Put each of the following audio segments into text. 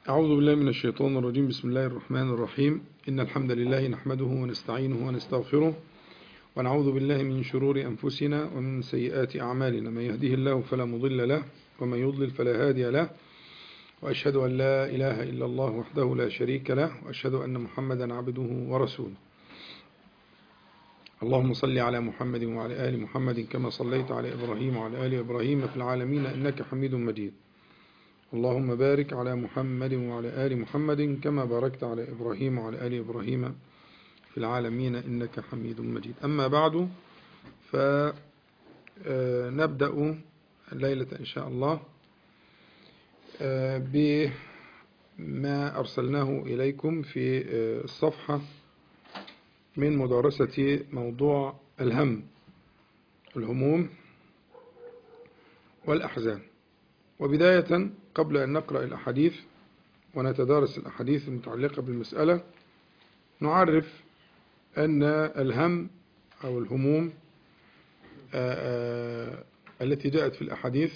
أعوذ بالله من الشيطان الرجيم بسم الله الرحمن الرحيم إن الحمد لله نحمده ونستعينه ونستغفره ونعوذ بالله من شرور أنفسنا ومن سيئات أعمالنا من يهده الله فلا مضل له ومن يضلل فلا هادي له وأشهد أن لا إله إلا الله وحده لا شريك له وأشهد أن محمدا عبده ورسوله اللهم صل على محمد وعلى آل محمد كما صليت على إبراهيم وعلى آل إبراهيم في العالمين إنك حميد مجيد اللهم بارك على محمد وعلى آل محمد كما باركت على إبراهيم وعلى آل إبراهيم في العالمين إنك حميد مجيد أما بعد فنبدأ الليلة إن شاء الله بما أرسلناه إليكم في الصفحة من مدارسة موضوع الهم الهموم والأحزان وبداية قبل أن نقرأ الأحاديث ونتدارس الأحاديث المتعلقة بالمسألة نعرف أن الهم أو الهموم التي جاءت في الأحاديث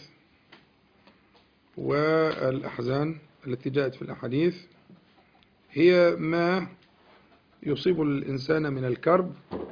والأحزان التي جاءت في الأحاديث هي ما يصيب الإنسان من الكرب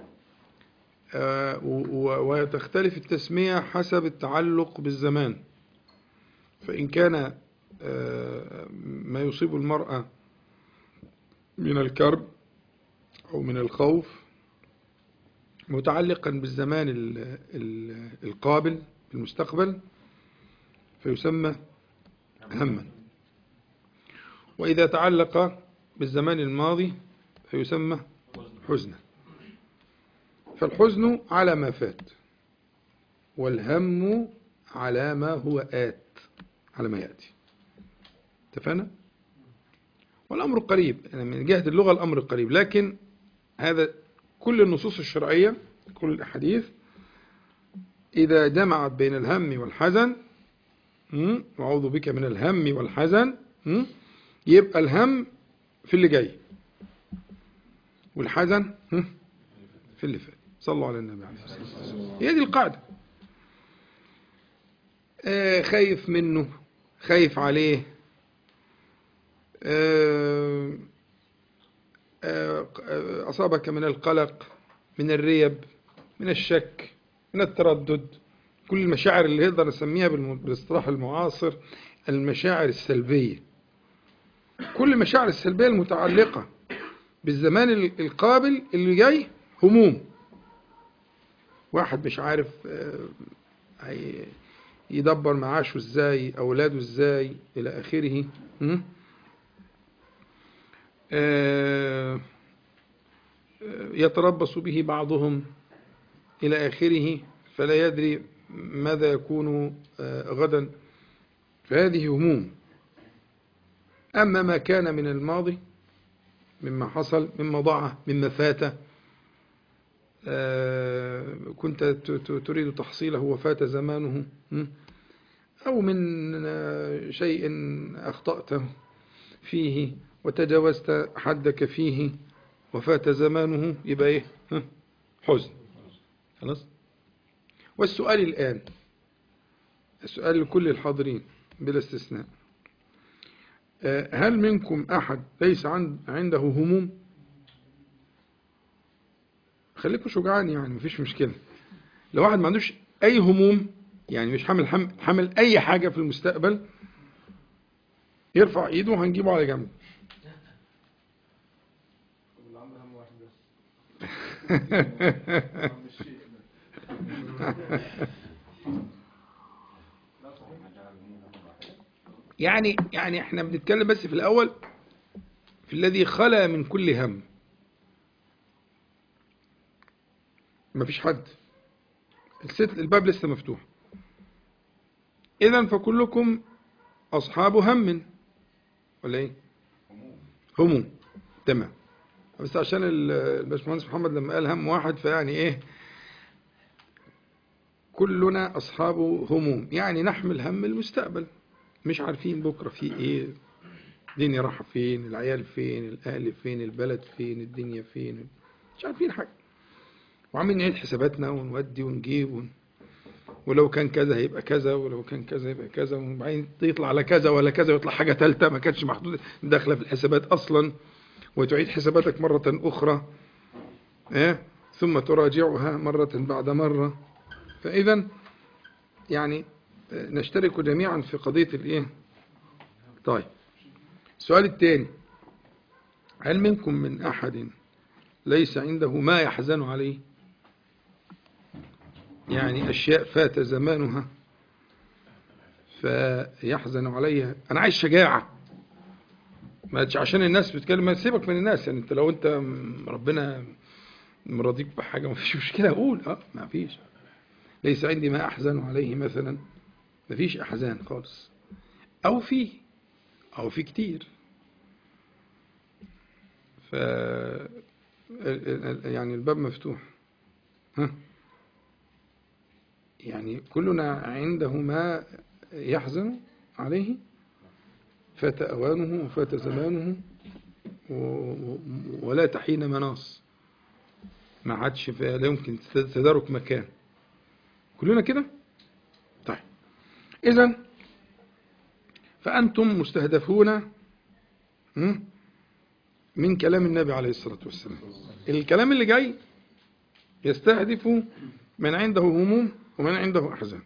وتختلف التسمية حسب التعلق بالزمان فإن كان ما يصيب المرأة من الكرب أو من الخوف متعلقا بالزمان القابل بالمستقبل فيسمى هما وإذا تعلق بالزمان الماضي فيسمى حزنا فالحزن على ما فات والهم على ما هو آت على ما يأتي اتفقنا والأمر قريب يعني من جهة اللغة الأمر قريب لكن هذا كل النصوص الشرعية كل الأحاديث إذا جمعت بين الهم والحزن وأعوذ بك من الهم والحزن يبقى الهم في اللي جاي والحزن في اللي فات صلوا على النبي عليه الصلاة والسلام هي دي القاعدة آه خايف منه خايف عليه آه آه أصابك من القلق من الريب من الشك من التردد كل المشاعر اللي نقدر نسميها بالاصطلاح المعاصر المشاعر السلبية كل المشاعر السلبية المتعلقة بالزمان القابل اللي جاي هموم واحد مش عارف يدبر معاشه ازاي اولاده ازاي الى اخره يتربص به بعضهم الى اخره فلا يدري ماذا يكون غدا فهذه هموم اما ما كان من الماضي مما حصل مما ضاع مما فات كنت تريد تحصيله وفات زمانه أو من شيء أخطأت فيه وتجاوزت حدك فيه وفات زمانه يبقى إيه حزن خلاص والسؤال الآن السؤال لكل الحاضرين بلا استثناء هل منكم أحد ليس عنده هموم خليكم شجعان يعني مفيش مشكلة لو واحد ما عندوش أي هموم يعني مش حامل حمل, حمل أي حاجة في المستقبل يرفع إيده وهنجيبه على جنب يعني يعني احنا بنتكلم بس في الأول في الذي خلا من كل هم مفيش حد الست الباب لسه مفتوح إذا فكلكم أصحاب هم ولا إيه؟ هموم تمام بس عشان الباشمهندس محمد لما قال هم واحد فيعني إيه؟ كلنا أصحاب هموم يعني نحمل هم المستقبل مش عارفين بكرة في إيه الدنيا رايحة فين العيال فين الأهل فين البلد فين الدنيا فين مش عارفين حاجة وعاملين نعيد حساباتنا ونودي ونجيب ون... ولو كان كذا هيبقى كذا ولو كان كذا يبقى كذا وبعدين يطلع على كذا ولا كذا ويطلع حاجة ثالثة ما كانتش محدودة داخلة في الحسابات أصلا وتعيد حساباتك مرة أخرى إيه؟ ثم تراجعها مرة بعد مرة فإذا يعني نشترك جميعا في قضية الإيه طيب السؤال الثاني هل منكم من أحد ليس عنده ما يحزن عليه يعني أشياء فات زمانها فيحزن عليها أنا عايز شجاعة ما عشان الناس بتتكلم ما تسيبك من الناس يعني انت لو انت ربنا مرضيك بحاجة ما فيش مشكلة أقول اه ما فيش ليس عندي ما أحزن عليه مثلا ما فيش أحزان خالص أو في أو في كتير ف يعني الباب مفتوح ها يعني كلنا عنده ما يحزن عليه فات أوانه وفات زمانه ولا تحين مناص ما عادش لا يمكن تدارك مكان كلنا كده طيب إذا فأنتم مستهدفون من كلام النبي عليه الصلاة والسلام الكلام اللي جاي يستهدف من عنده هموم ومن عنده أحزان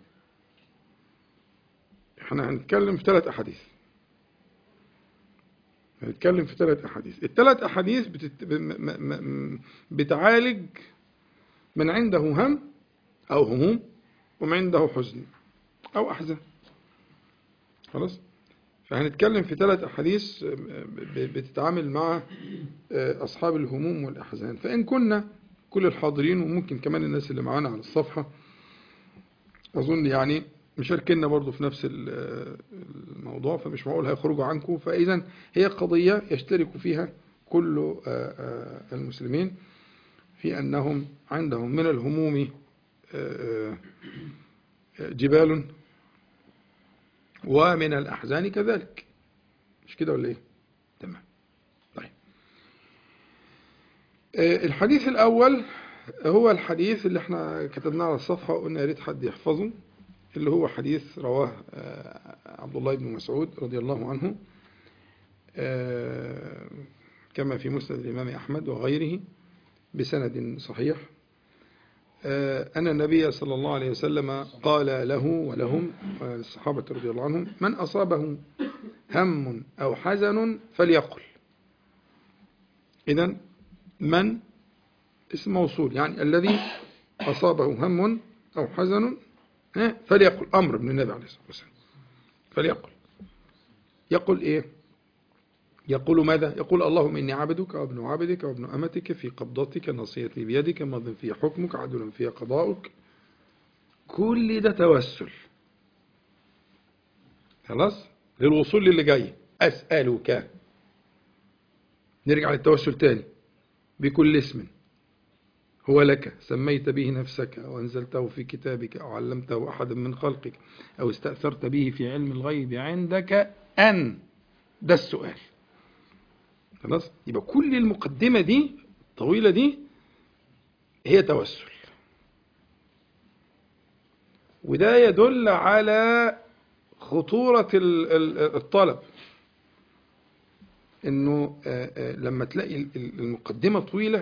احنا هنتكلم في ثلاث أحاديث هنتكلم في ثلاث أحاديث الثلاث أحاديث بتت... بتعالج من عنده هم أو هموم ومن عنده حزن أو أحزان خلاص فهنتكلم في ثلاث أحاديث بتتعامل مع أصحاب الهموم والأحزان فإن كنا كل الحاضرين وممكن كمان الناس اللي معانا على الصفحة أظن يعني مشاركنا برضو في نفس الموضوع فمش معقول هيخرجوا عنكم فإذا هي قضية يشترك فيها كل المسلمين في أنهم عندهم من الهموم جبال ومن الأحزان كذلك مش كده ولا إيه تمام طيب الحديث الأول هو الحديث اللي احنا كتبناه على الصفحة وقلنا يا ريت حد يحفظه اللي هو حديث رواه عبد الله بن مسعود رضي الله عنه كما في مسند الإمام أحمد وغيره بسند صحيح أن النبي صلى الله عليه وسلم قال له ولهم الصحابة رضي الله عنهم من أصابه هم أو حزن فليقل إذا من اسم موصول يعني الذي أصابه هم أو حزن فليقل أمر من النبي عليه الصلاة والسلام فليقل يقول إيه يقول ماذا يقول اللهم إني عبدك وابن عبدك وابن أمتك في قبضتك نصيتي بيدك ماض في حكمك عدل في قضاؤك كل ده توسل خلاص للوصول للي جاي أسألك نرجع للتوسل تاني بكل اسم هو لك سميت به نفسك أو أنزلته في كتابك أو علمته أحدا من خلقك أو استأثرت به في علم الغيب عندك أن ده السؤال خلاص يبقى كل المقدمة دي الطويلة دي هي توسل وده يدل على خطورة الطلب انه لما تلاقي المقدمة طويلة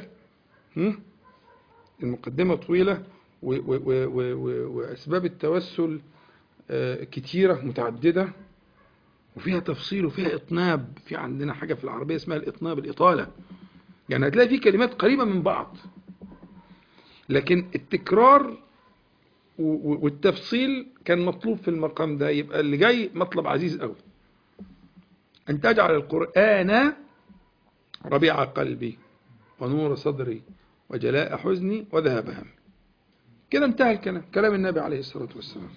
المقدمة طويلة وأسباب التوسل كتيرة متعددة وفيها تفصيل وفيها إطناب في عندنا حاجة في العربية اسمها الإطناب الإطالة يعني هتلاقي في كلمات قريبة من بعض لكن التكرار والتفصيل كان مطلوب في المقام ده يبقى اللي جاي مطلب عزيز قوي أن تجعل القرآن ربيع قلبي ونور صدري وجلاء حزني وذهب همي كده انتهى الكلام كلام النبي عليه الصلاة والسلام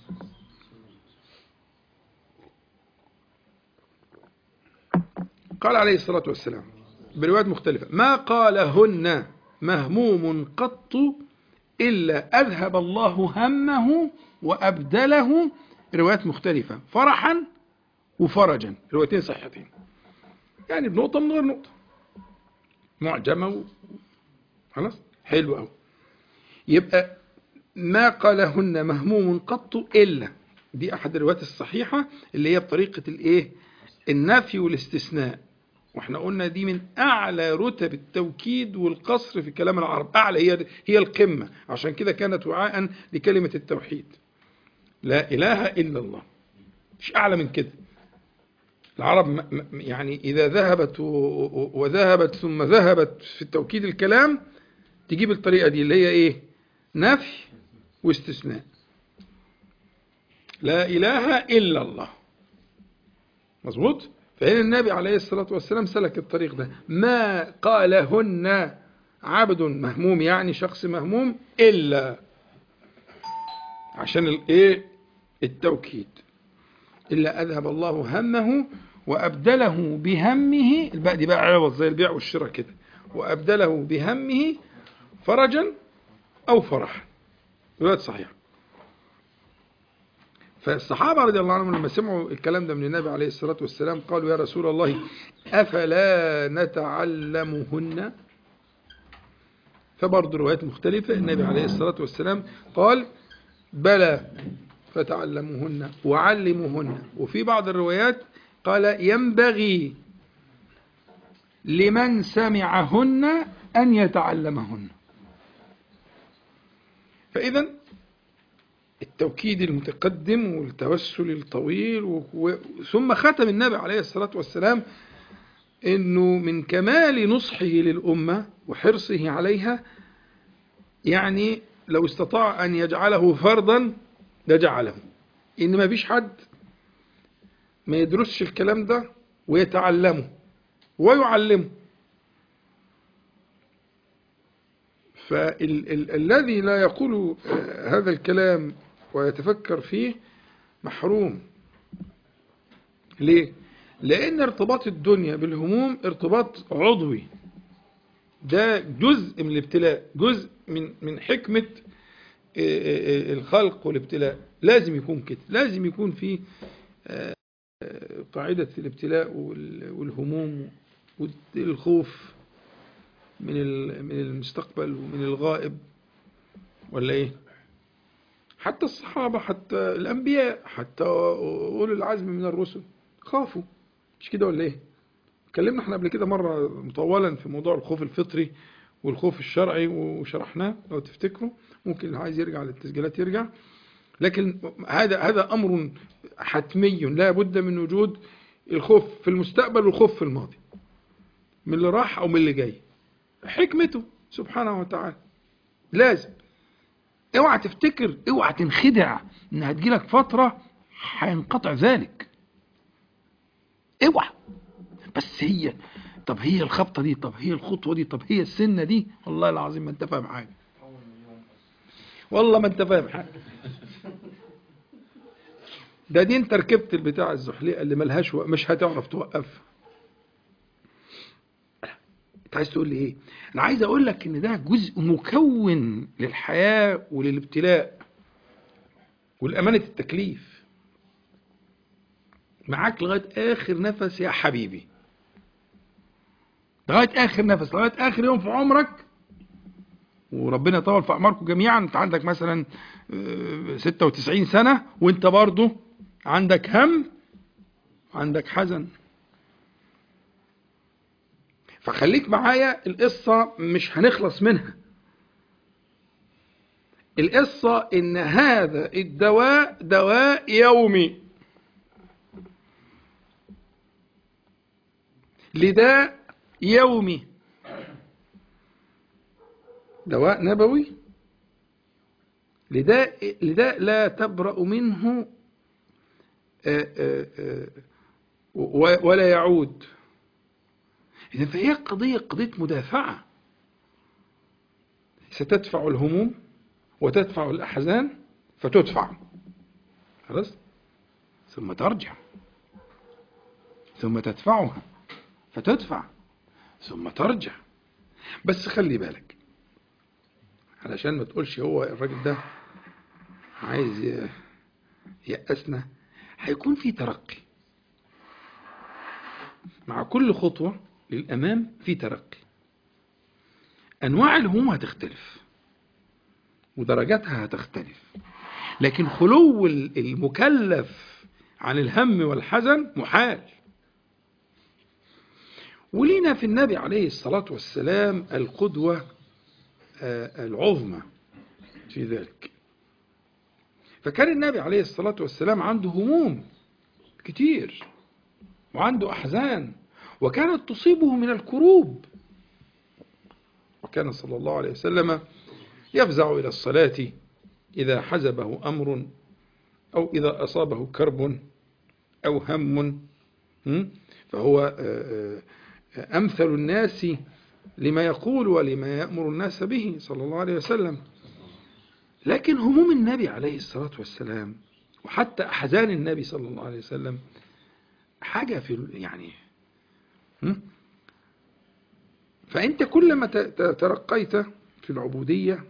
قال عليه الصلاة والسلام بروايات مختلفة ما قالهن مهموم قط إلا أذهب الله همه وأبدله روايات مختلفة فرحا وفرجا روايتين صحيحتين يعني بنقطة من غير نقطة معجمة و... خلاص حلو قوي يبقى ما قالهن مهموم قط إلا دي أحد الروايات الصحيحة اللي هي بطريقة الإيه النفي والاستثناء واحنا قلنا دي من أعلى رتب التوكيد والقصر في كلام العرب أعلى هي هي القمة عشان كده كانت وعاء لكلمة التوحيد لا إله إلا الله مش أعلى من كده العرب م- م- يعني إذا ذهبت و- و- وذهبت ثم ذهبت في التوكيد الكلام تجيب الطريقة دي اللي هي إيه نفي واستثناء لا إله إلا الله مظبوط فهنا النبي عليه الصلاة والسلام سلك الطريق ده ما قالهن عبد مهموم يعني شخص مهموم إلا عشان الايه التوكيد إلا أذهب الله همه وأبدله بهمه الباء دي بقى عوض زي البيع والشراء كده وأبدله بهمه فرجا أو فرحا رواية صحيحة فالصحابة رضي الله عنهم لما سمعوا الكلام ده من النبي عليه الصلاة والسلام قالوا يا رسول الله أفلا نتعلمهن فبرضه روايات مختلفة النبي عليه الصلاة والسلام قال بلى فتعلموهن وعلموهن وفي بعض الروايات قال ينبغي لمن سمعهن أن يتعلمهن فإذا التوكيد المتقدم والتوسل الطويل و... و... ثم ختم النبي عليه الصلاة والسلام أنه من كمال نصحه للأمة وحرصه عليها يعني لو استطاع أن يجعله فرضا لجعله إن ما فيش حد ما يدرسش الكلام ده ويتعلمه ويعلمه فالذي لا يقول آه، هذا الكلام ويتفكر فيه محروم ليه؟ لأن ارتباط الدنيا بالهموم ارتباط عضوي ده جزء من الابتلاء جزء من من حكمة آه، آه، آه، الخلق والابتلاء لازم يكون كده لازم يكون في آه، آه، قاعدة الابتلاء وال- والهموم والخوف من ال- من المستقبل ومن الغائب ولا ايه حتى الصحابة حتى الأنبياء حتى أولي العزم من الرسل خافوا مش كده ولا ايه اتكلمنا احنا قبل كده مرة مطولا في موضوع الخوف الفطري والخوف الشرعي وشرحناه لو تفتكروا ممكن اللي عايز يرجع للتسجيلات يرجع لكن هذا هذا أمر حتمي لا بد من وجود الخوف في المستقبل والخوف في الماضي من اللي راح أو من اللي جاي حكمته سبحانه وتعالى لازم اوعى تفتكر اوعى تنخدع ان هتجيلك فترة هينقطع ذلك اوعى بس هي طب هي الخبطة دي طب هي الخطوة دي طب هي السنة دي والله العظيم ما انت فاهم حاجة والله ما انت فاهم حاجة ده دي انت ركبت البتاع الزحليقة اللي ملهاش وق- مش هتعرف توقفها انت عايز تقول لي ايه انا عايز اقول لك ان ده جزء مكون للحياة وللابتلاء والامانة التكليف معاك لغاية اخر نفس يا حبيبي لغاية اخر نفس لغاية اخر يوم في عمرك وربنا يطول في اعماركم جميعا انت عندك مثلا آه، 96 سنة وانت برضو عندك هم عندك حزن فخليك معايا القصة مش هنخلص منها القصة ان هذا الدواء دواء يومي لداء يومي دواء نبوي لداء, لداء لا تبرأ منه آه، آه، آه، و- ولا يعود إذا فهي قضية قضية مدافعة ستدفع الهموم وتدفع الأحزان فتدفع خلاص ثم ترجع ثم تدفعها فتدفع ثم ترجع بس خلي بالك علشان ما تقولش هو الراجل ده عايز ي- يأسنا هيكون في ترقي مع كل خطوة للأمام في ترقي أنواع الهموم هتختلف ودرجاتها هتختلف لكن خلو المكلف عن الهم والحزن محال ولينا في النبي عليه الصلاة والسلام القدوة آه، العظمى في ذلك فكان النبي عليه الصلاة والسلام عنده هموم كتير وعنده أحزان وكانت تصيبه من الكروب وكان صلى الله عليه وسلم يفزع إلى الصلاة إذا حزبه أمر أو إذا أصابه كرب أو هم فهو آه، آه، أمثل الناس لما يقول ولما يأمر الناس به صلى الله عليه وسلم لكن هموم النبي عليه الصلاة والسلام وحتى أحزان النبي صلى الله عليه وسلم حاجة في يعني فأنت كلما ترقيت في العبودية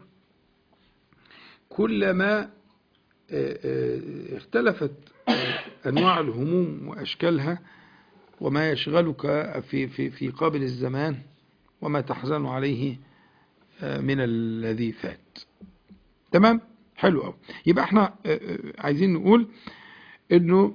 كلما آه، آه، اختلفت أنواع الهموم وأشكالها وما يشغلك في في في قابل الزمان وما تحزن عليه آه، من الذي فات تمام حلو قوي يبقى احنا عايزين نقول انه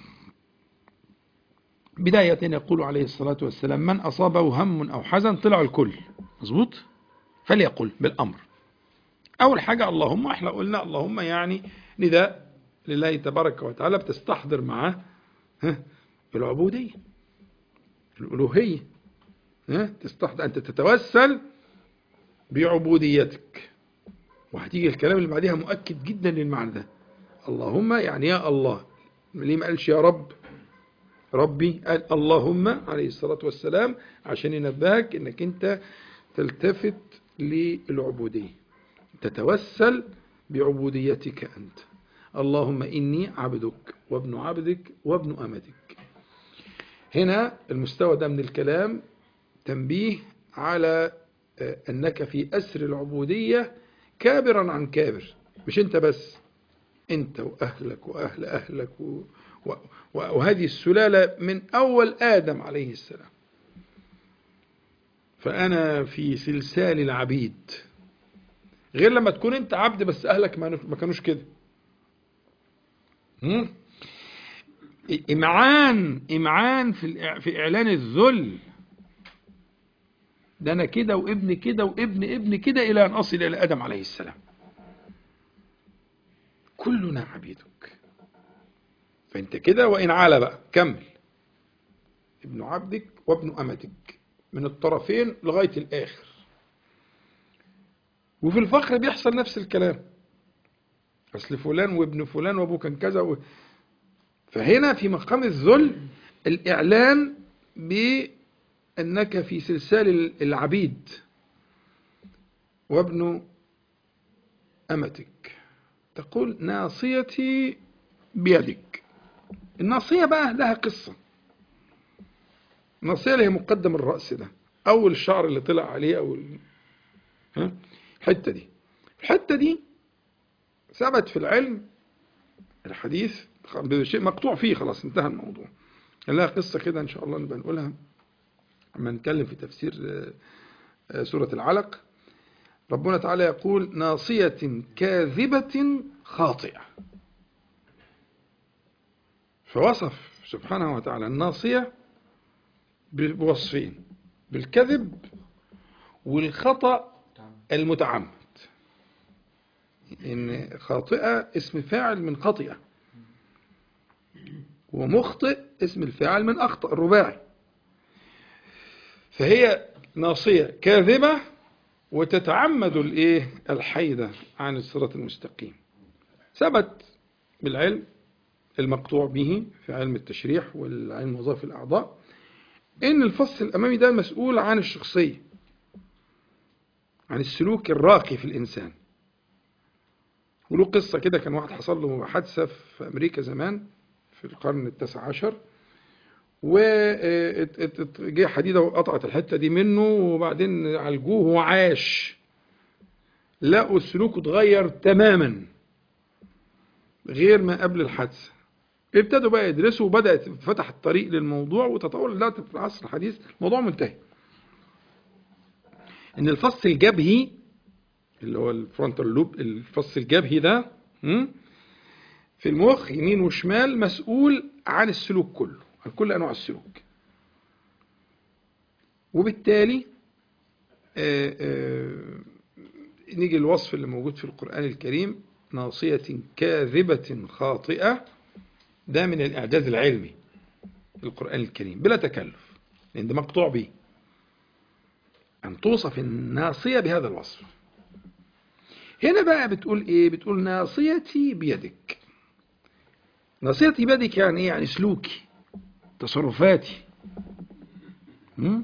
بداية يقول عليه الصلاة والسلام من أصابه هم أو حزن طلع الكل مظبوط فليقل بالأمر أول حاجة اللهم احنا قلنا اللهم يعني نداء لله تبارك وتعالى بتستحضر معاه العبودية الألوهية تستحضر أنت تتوسل بعبوديتك وهتيجي الكلام اللي بعديها مؤكد جدا للمعنى ده اللهم يعني يا الله ليه ما قالش يا رب ربي قال اللهم عليه الصلاة والسلام عشان ينبهك انك انت تلتفت للعبودية تتوسل بعبوديتك أنت اللهم إني عبدك وابن عبدك وابن أمتك هنا المستوى ده من الكلام تنبيه على آه، أنك في أسر العبودية كابرا عن كابر مش أنت بس أنت وأهلك وأهل أهلك و... وهذه السلالة من أول آدم عليه السلام فأنا في سلسال العبيد غير لما تكون أنت عبد بس أهلك ما كانوش كده إمعان إمعان في في إعلان الذل ده أنا كده وابن كده وابن ابن كده إلى أن أصل إلى آدم عليه السلام كلنا عبيدك فانت كده وإن عال بقى كمل ابن عبدك وابن أمتك من الطرفين لغاية الآخر وفي الفخر بيحصل نفس الكلام أصل فلان وابن فلان وأبوه كان كذا و... فهنا في مقام الذل الإعلان بأنك في سلسال العبيد وابن أمتك تقول ناصيتي بيدك الناصية بقى لها قصة الناصية اللي هي مقدم الرأس ده أول الشعر اللي طلع عليه أو ها الحتة دي الحتة دي ثبت في العلم الحديث شيء مقطوع فيه خلاص انتهى الموضوع لها قصة كده إن شاء الله نبقى نقولها لما نتكلم في تفسير آه، آه، سورة العلق ربنا تعالى يقول ناصية كاذبة خاطئة فوصف سبحانه وتعالى الناصية بوصفين بالكذب والخطأ المتعمد إن خاطئة اسم فاعل من خطئة ومخطئ اسم الفاعل من أخطأ الرباعي فهي ناصية كاذبة وتتعمد الايه الحيدة عن الصراط المستقيم ثبت بالعلم المقطوع به في علم التشريح والعلم وظائف الأعضاء إن الفص الأمامي ده مسؤول عن الشخصية عن السلوك الراقي في الإنسان وله قصة كده كان واحد حصل له حادثة في أمريكا زمان في القرن التاسع عشر وجه حديدة وقطعت الحتة دي منه وبعدين عالجوه وعاش لقوا السلوك اتغير تماما غير ما قبل الحادثة ابتدوا بقى يدرسوا وبدأت فتح الطريق للموضوع وتطور دلوقتي في العصر الحديث الموضوع منتهي ان الفص الجبهي اللي هو الفرونتال لوب الفص الجبهي ده م? في المخ يمين وشمال مسؤول عن السلوك كله عن كل انواع السلوك وبالتالي آه، آه، نيجي الوصف اللي موجود في القرآن الكريم ناصية كاذبة خاطئة ده من الإعجاز العلمي في القرآن الكريم بلا تكلف لأن ده مقطوع به أن توصف الناصية بهذا الوصف هنا بقى بتقول إيه بتقول ناصيتي بيدك ناصيتي بيدك يعني إيه يعني سلوكي تصرفاتي م?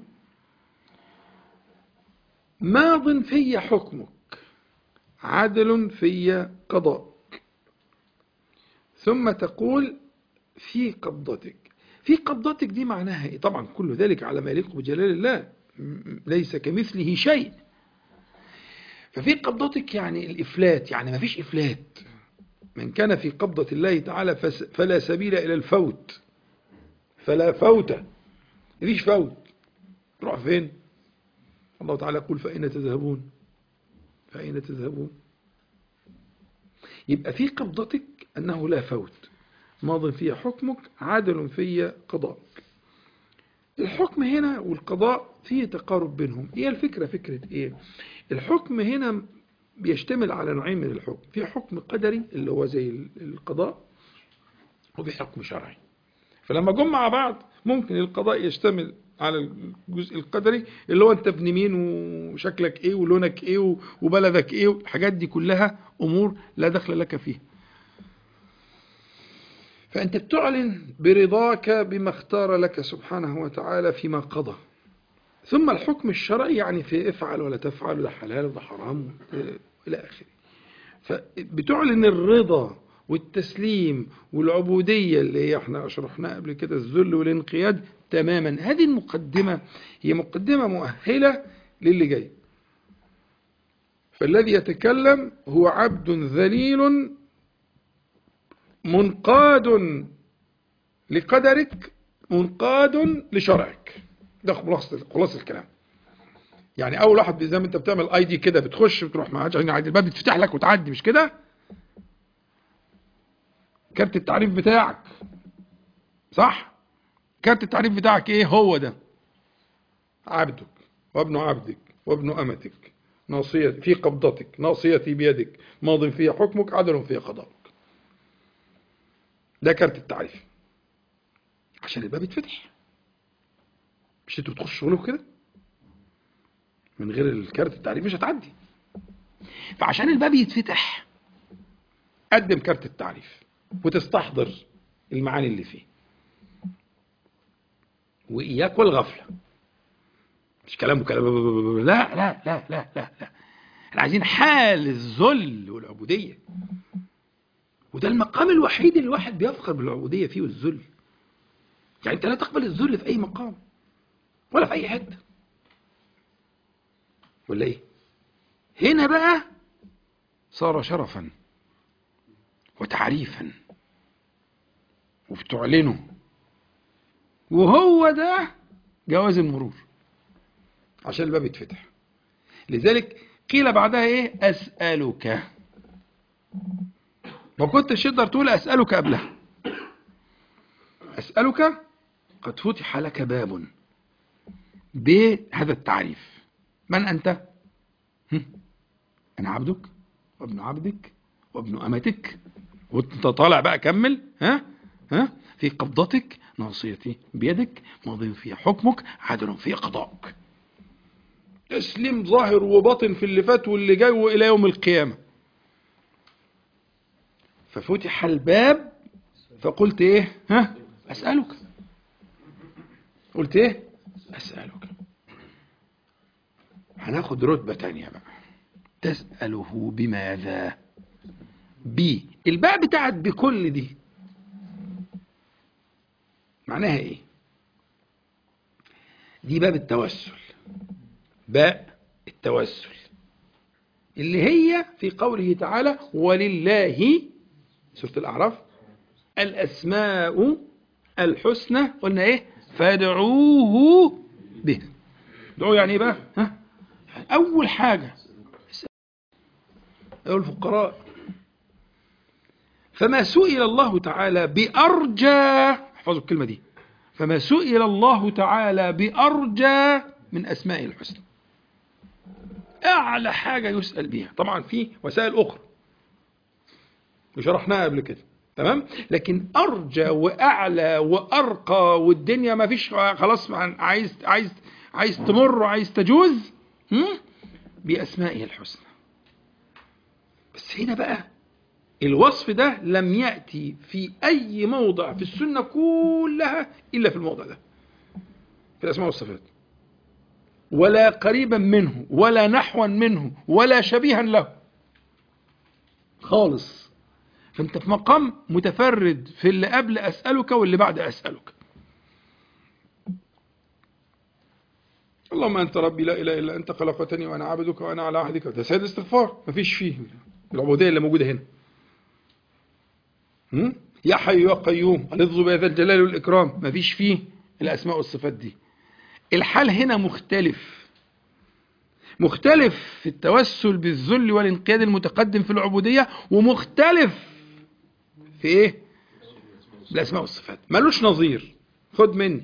ماض في حكمك عدل في قضاءك ثم تقول في قبضتك في قبضتك دي معناها ايه طبعا كل ذلك على ما يليق بجلال الله م- ليس كمثله شيء ففي قبضتك يعني الإفلات يعني ما فيش إفلات من كان في قبضة الله تعالى فس- فلا سبيل إلى الفوت فلا فوت مفيش فوت تروح فين الله تعالى يقول فأين تذهبون فأين تذهبون يبقى في قبضتك أنه لا فوت ماض في حكمك عادل في قضاءك الحكم هنا والقضاء فيه تقارب بينهم ايه الفكرة فكرة ايه الحكم هنا بيشتمل على نوعين من الحكم في حكم قدري اللي هو زي القضاء وفي حكم شرعي فلما جم مع بعض ممكن القضاء يشتمل على الجزء القدري اللي هو انت ابن مين وشكلك ايه ولونك ايه وبلدك ايه الحاجات دي كلها امور لا دخل لك فيها فانت بتعلن برضاك بما اختار لك سبحانه وتعالى فيما قضى ثم الحكم الشرعي يعني في افعل ولا تفعل ده حلال وده حرام الى اخره فبتعلن الرضا والتسليم والعبودية اللي هي احنا شرحناها قبل كده الذل والانقياد تماما هذه المقدمة هي مقدمة مؤهلة للي جاي فالذي يتكلم هو عبد ذليل منقاد لقدرك منقاد لشرعك ده خلاص خلاص الكلام يعني اول واحد زي ما انت بتعمل اي دي كده بتخش بتروح مع الباب بيتفتح لك وتعدي مش كده كارت التعريف بتاعك صح كارت التعريف بتاعك ايه هو ده عبدك وابن عبدك وابن امتك ناصية في قبضتك ناصيتي بيدك ماض في حكمك عدل في قضاءك ده كارت التعريف عشان الباب يتفتح مش انتوا بتخشوا شغلكم كده من غير الكارت التعريف مش هتعدي فعشان الباب يتفتح قدم كارت التعريف وتستحضر المعاني اللي فيه وإياك والغفلة مش كلام وكلام لا لا لا لا لا لا احنا عايزين حال الذل والعبودية وده المقام الوحيد اللي الواحد بيفخر بالعبودية فيه والذل يعني انت لا تقبل الذل في اي مقام ولا في اي حتة ولا ايه هنا بقى صار شرفا وتعريفا وبتعلنه وهو ده جواز المرور عشان الباب يتفتح لذلك قيل بعدها ايه اسألك ما كنتش تقدر تقول اسألك قبلها اسألك قد فتح لك باب بهذا التعريف من انت هم؟ انا عبدك وابن عبدك وابن امتك وانت طالع بقى كمل ها ها في قبضتك ناصيتي بيدك ماضي في حكمك عدل في قضائك تسليم ظاهر وباطن في اللي فات واللي جاي والى يوم القيامه ففتح الباب فقلت ايه ها اسالك قلت ايه اسالك هناخد رتبه تانية بقى تساله بماذا بي الباء بتاعت بكل دي معناها ايه دي باب التوسل باء التوسل اللي هي في قوله تعالى ولله سورة الأعراف الأسماء الحسنى قلنا إيه فادعوه به دعوه يعني إيه بقى ها؟ أول حاجة أيها الفقراء فما سئل الله تعالى بأرجى احفظوا الكلمة دي فما سئل الله تعالى بأرجى من أسمائه الحسنى أعلى حاجة يسأل بها طبعا في وسائل أخرى وشرحناها قبل كده تمام لكن أرجى وأعلى وأرقى والدنيا ما فيش خلاص عايز عايز عايز تمر وعايز تجوز هم؟ بأسمائه الحسنى بس هنا بقى الوصف ده لم يأتي في أي موضع في السنة كلها إلا في الموضع ده في الأسماء والصفات ولا قريبا منه ولا نحوا منه ولا شبيها له خالص فانت في مقام متفرد في اللي قبل أسألك واللي بعد أسألك اللهم أنت ربي لا إله إلا أنت خلقتني وأنا عبدك وأنا على عهدك ده سيد الاستغفار مفيش فيه العبودية اللي موجودة هنا هم؟ يا حي يا قيوم الظ بهذا الجلال والإكرام مفيش فيه الأسماء والصفات دي الحال هنا مختلف مختلف في التوسل بالذل والانقياد المتقدم في العبودية ومختلف في ايه بالأسماء والصفات ملوش نظير خد مني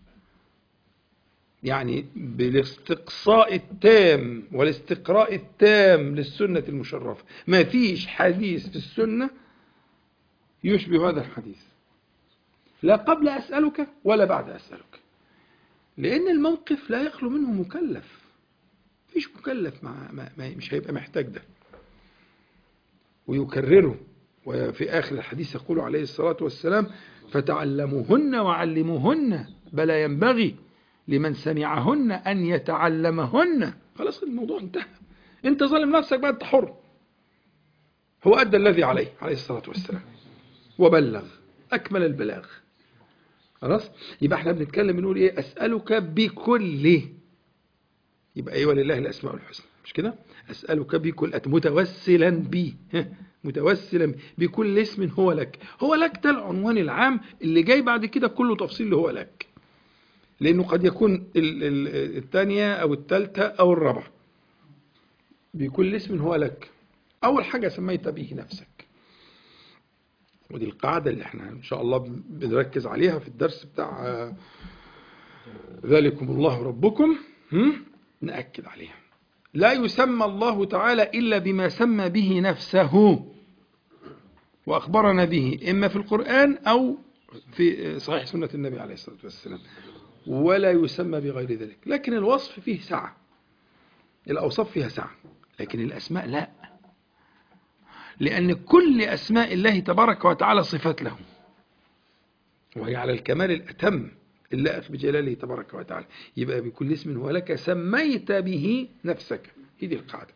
يعني بالاستقصاء التام والاستقراء التام للسنة المشرفة ما فيش حديث في السنة يشبه هذا الحديث لا قبل أسألك ولا بعد أسألك لأن الموقف لا يخلو منه مكلف فيش مكلف مع ما ما مش هيبقى محتاج ده ويكرره وفي آخر الحديث يقول عليه الصلاة والسلام فتعلموهن وعلموهن بلا ينبغي لمن سمعهن أن يتعلمهن خلاص الموضوع انتهى انت ظالم نفسك بقى انت حر هو أدى الذي عليه عليه الصلاة والسلام وبلغ أكمل البلاغ خلاص يبقى احنا بنتكلم بنقول ايه أسألك بكل يبقى ايه ولله الأسماء الحسنى مش كده أسألك بكل متوسلا بي متوسلا بكل اسم هو لك هو لك ده العنوان العام اللي جاي بعد كده كله تفصيل اللي هو لك لأنه قد يكون الثانية أو الثالثة أو الرابعة بكل اسم هو لك أول حاجة سميت به نفسك ودي القاعدة اللي احنا إن شاء الله بنركز عليها في الدرس بتاع ذلكم الله ربكم نأكد عليها لا يسمى الله تعالى إلا بما سمى به نفسه وأخبرنا به إما في القرآن أو في صحيح سنة النبي عليه الصلاة والسلام ولا يسمى بغير ذلك لكن الوصف فيه سعة الأوصاف فيها سعة لكن الأسماء لا لأن كل أسماء الله تبارك وتعالى صفات له وهي على الكمال الأتم اللائق بجلاله تبارك وتعالى يبقى بكل اسم هو لك سميت به نفسك هذه القاعدة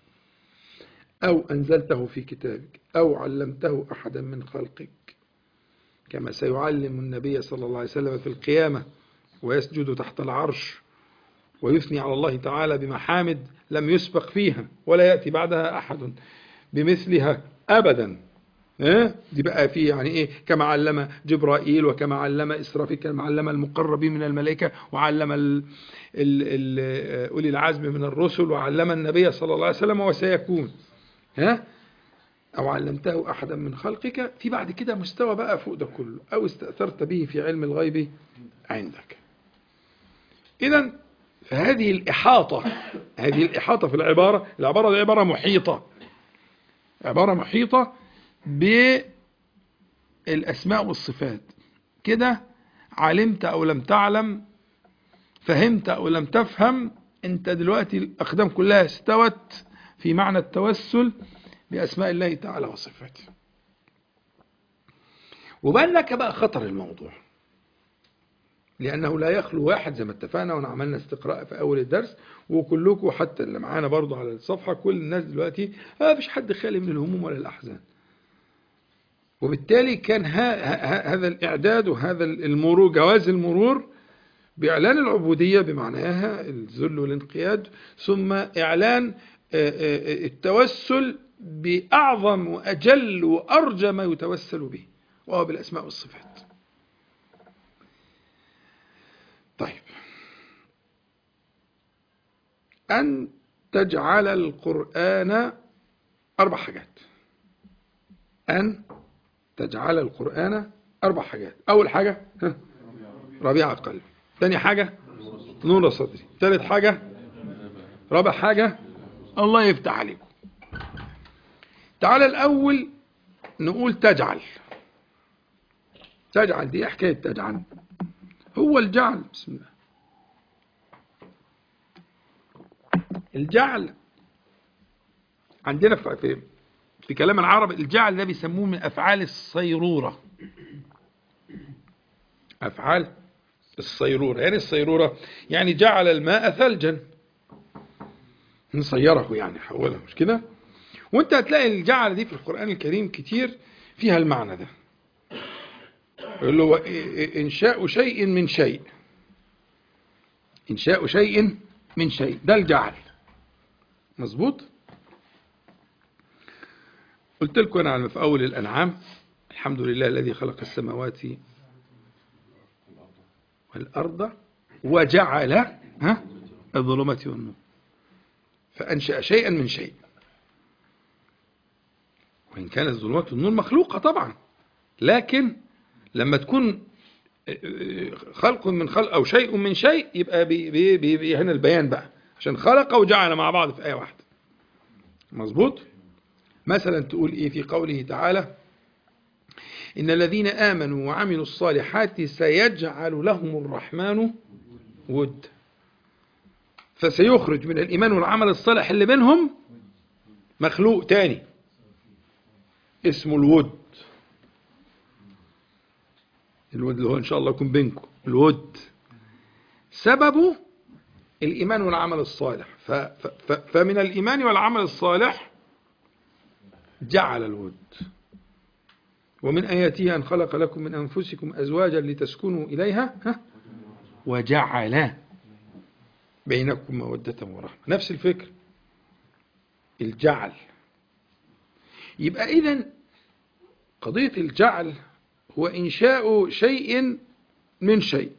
أو أنزلته في كتابك أو علمته أحدا من خلقك كما سيعلم النبي صلى الله عليه وسلم في القيامة ويسجد تحت العرش ويثني على الله تعالى بمحامد لم يسبق فيها ولا يأتي بعدها أحد بمثلها أبدا دي بقى فيه يعني ايه كما علم جبرائيل وكما علم اسرافيل كما علم المقربين من الملائكه وعلم ال ال ال اولي العزم من الرسل وعلم النبي صلى الله عليه وسلم وسيكون ها او علمته احدا من خلقك في بعد كده مستوى بقى فوق ده كله او استاثرت به في علم الغيب عندك اذا فهذه الاحاطه هذه الاحاطه في العباره العباره دي عباره محيطه عباره محيطه بالأسماء والصفات كده علمت أو لم تعلم فهمت أو لم تفهم أنت دلوقتي الأقدام كلها استوت في معنى التوسل بأسماء الله تعالى وصفاته وبان لك بقى خطر الموضوع لأنه لا يخلو واحد زي ما اتفقنا وعملنا استقراء في أول الدرس وكلكم حتى اللي معانا برضو على الصفحة كل الناس دلوقتي ما فيش حد خالي من الهموم ولا الأحزان وبالتالي كان هذا الإعداد وهذا المرور جواز المرور بإعلان العبودية بمعناها الذل والانقياد ثم إعلان التوسل بأعظم وأجل وأرجى ما يتوسل به وهو بالأسماء والصفات طيب أن تجعل القرآن أربع حاجات أن تجعل القرآن أربع حاجات أول حاجة ها، ربيع قلبي ثاني حاجة نور صدري ثالث حاجة رابع حاجة الله يفتح عليكم تعالى الأول نقول تجعل تجعل دي إيه حكاية تجعل هو الجعل بسم الله الجعل عندنا في في, في كلام العرب الجعل ده بيسموه من أفعال الصيرورة أفعال الصيرورة يعني الصيرورة يعني جعل الماء ثلجا نصيره يعني حوله مش كده وانت هتلاقي الجعل دي في القرآن الكريم كتير فيها المعنى ده يقول له إنشاء شيء من شيء إنشاء شيء من شيء ده الجعل مظبوط قلت لكم أنا في أول الأنعام الحمد لله الذي خلق السماوات والأرض وجعل ها الظلمات والنور فأنشأ شيئا من شيء وإن كانت الظلمات والنور مخلوقة طبعا لكن لما تكون خلق من خلق أو شيء من شيء يبقى بي بي بي بي هنا البيان بقى عشان خلق وجعل مع بعض في آية واحدة مظبوط مثلا تقول إيه في قوله تعالى إن الذين آمنوا وعملوا الصالحات سيجعل لهم الرحمن ود فسيخرج من الإيمان والعمل الصالح اللي بينهم مخلوق تاني اسمه الود الود اللي هو إن شاء الله يكون بينكم الود سببه الإيمان والعمل الصالح ف ف ف فمن الإيمان والعمل الصالح جعل الود ومن آياته أن خلق لكم من أنفسكم أزواجا لتسكنوا إليها ها وجعل بينكم مودة ورحمة نفس الفكر الجعل يبقى إذن قضية الجعل هو إنشاء شيء من شيء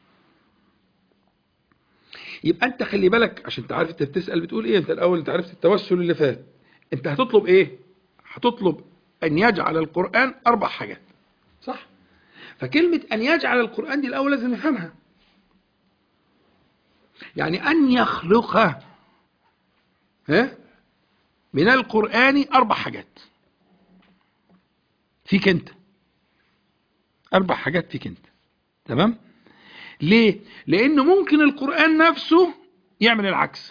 يبقى أنت خلي بالك عشان تعرف أنت بتسأل بتقول إيه أنت الأول أنت عرفت التوسل اللي فات أنت هتطلب إيه هتطلب أن يجعل القرآن أربع حاجات صح فكلمة أن يجعل القرآن دي الأول لازم نفهمها يعني أن يخلق ها من القرآن أربع حاجات فيك أنت أربع حاجات فيك أنت تمام ليه لأنه ممكن القرآن نفسه يعمل العكس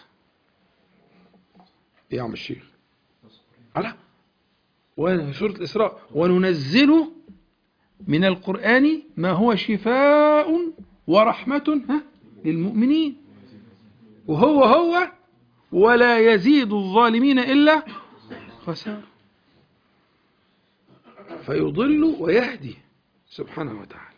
إيه يا عم الشيخ على وسورة الإسراء وننزل من القرآن ما هو شفاء ورحمة ها للمؤمنين وهو هو ولا يزيد الظالمين إلا خسارة فيضل ويهدي سبحانه وتعالى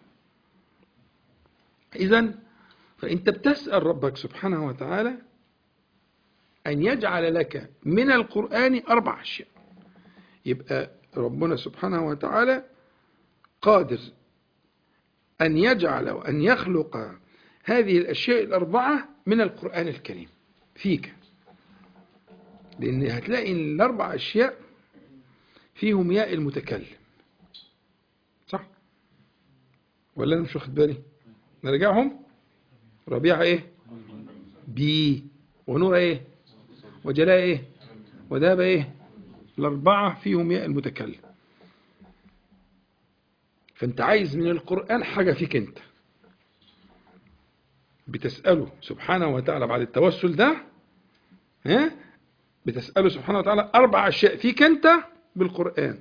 إذا فأنت بتسأل ربك سبحانه وتعالى أن يجعل لك من القرآن أربع أشياء يبقى ربنا سبحانه وتعالى قادر أن يجعل وأن يخلق هذه الأشياء الأربعة من القرآن الكريم فيك لأن هتلاقي الأربع أشياء فيهم ياء المتكلم صح ولا أنا مش واخد بالي نرجعهم ربيع إيه بي ونور إيه وجلاء إيه وداب إيه الأربعة فيهم ياء المتكلم فأنت عايز من القرآن حاجة فيك أنت بتسأله سبحانه وتعالى بعد التوسل ده ها بتسأله سبحانه وتعالى أربع أشياء فيك أنت بالقرآن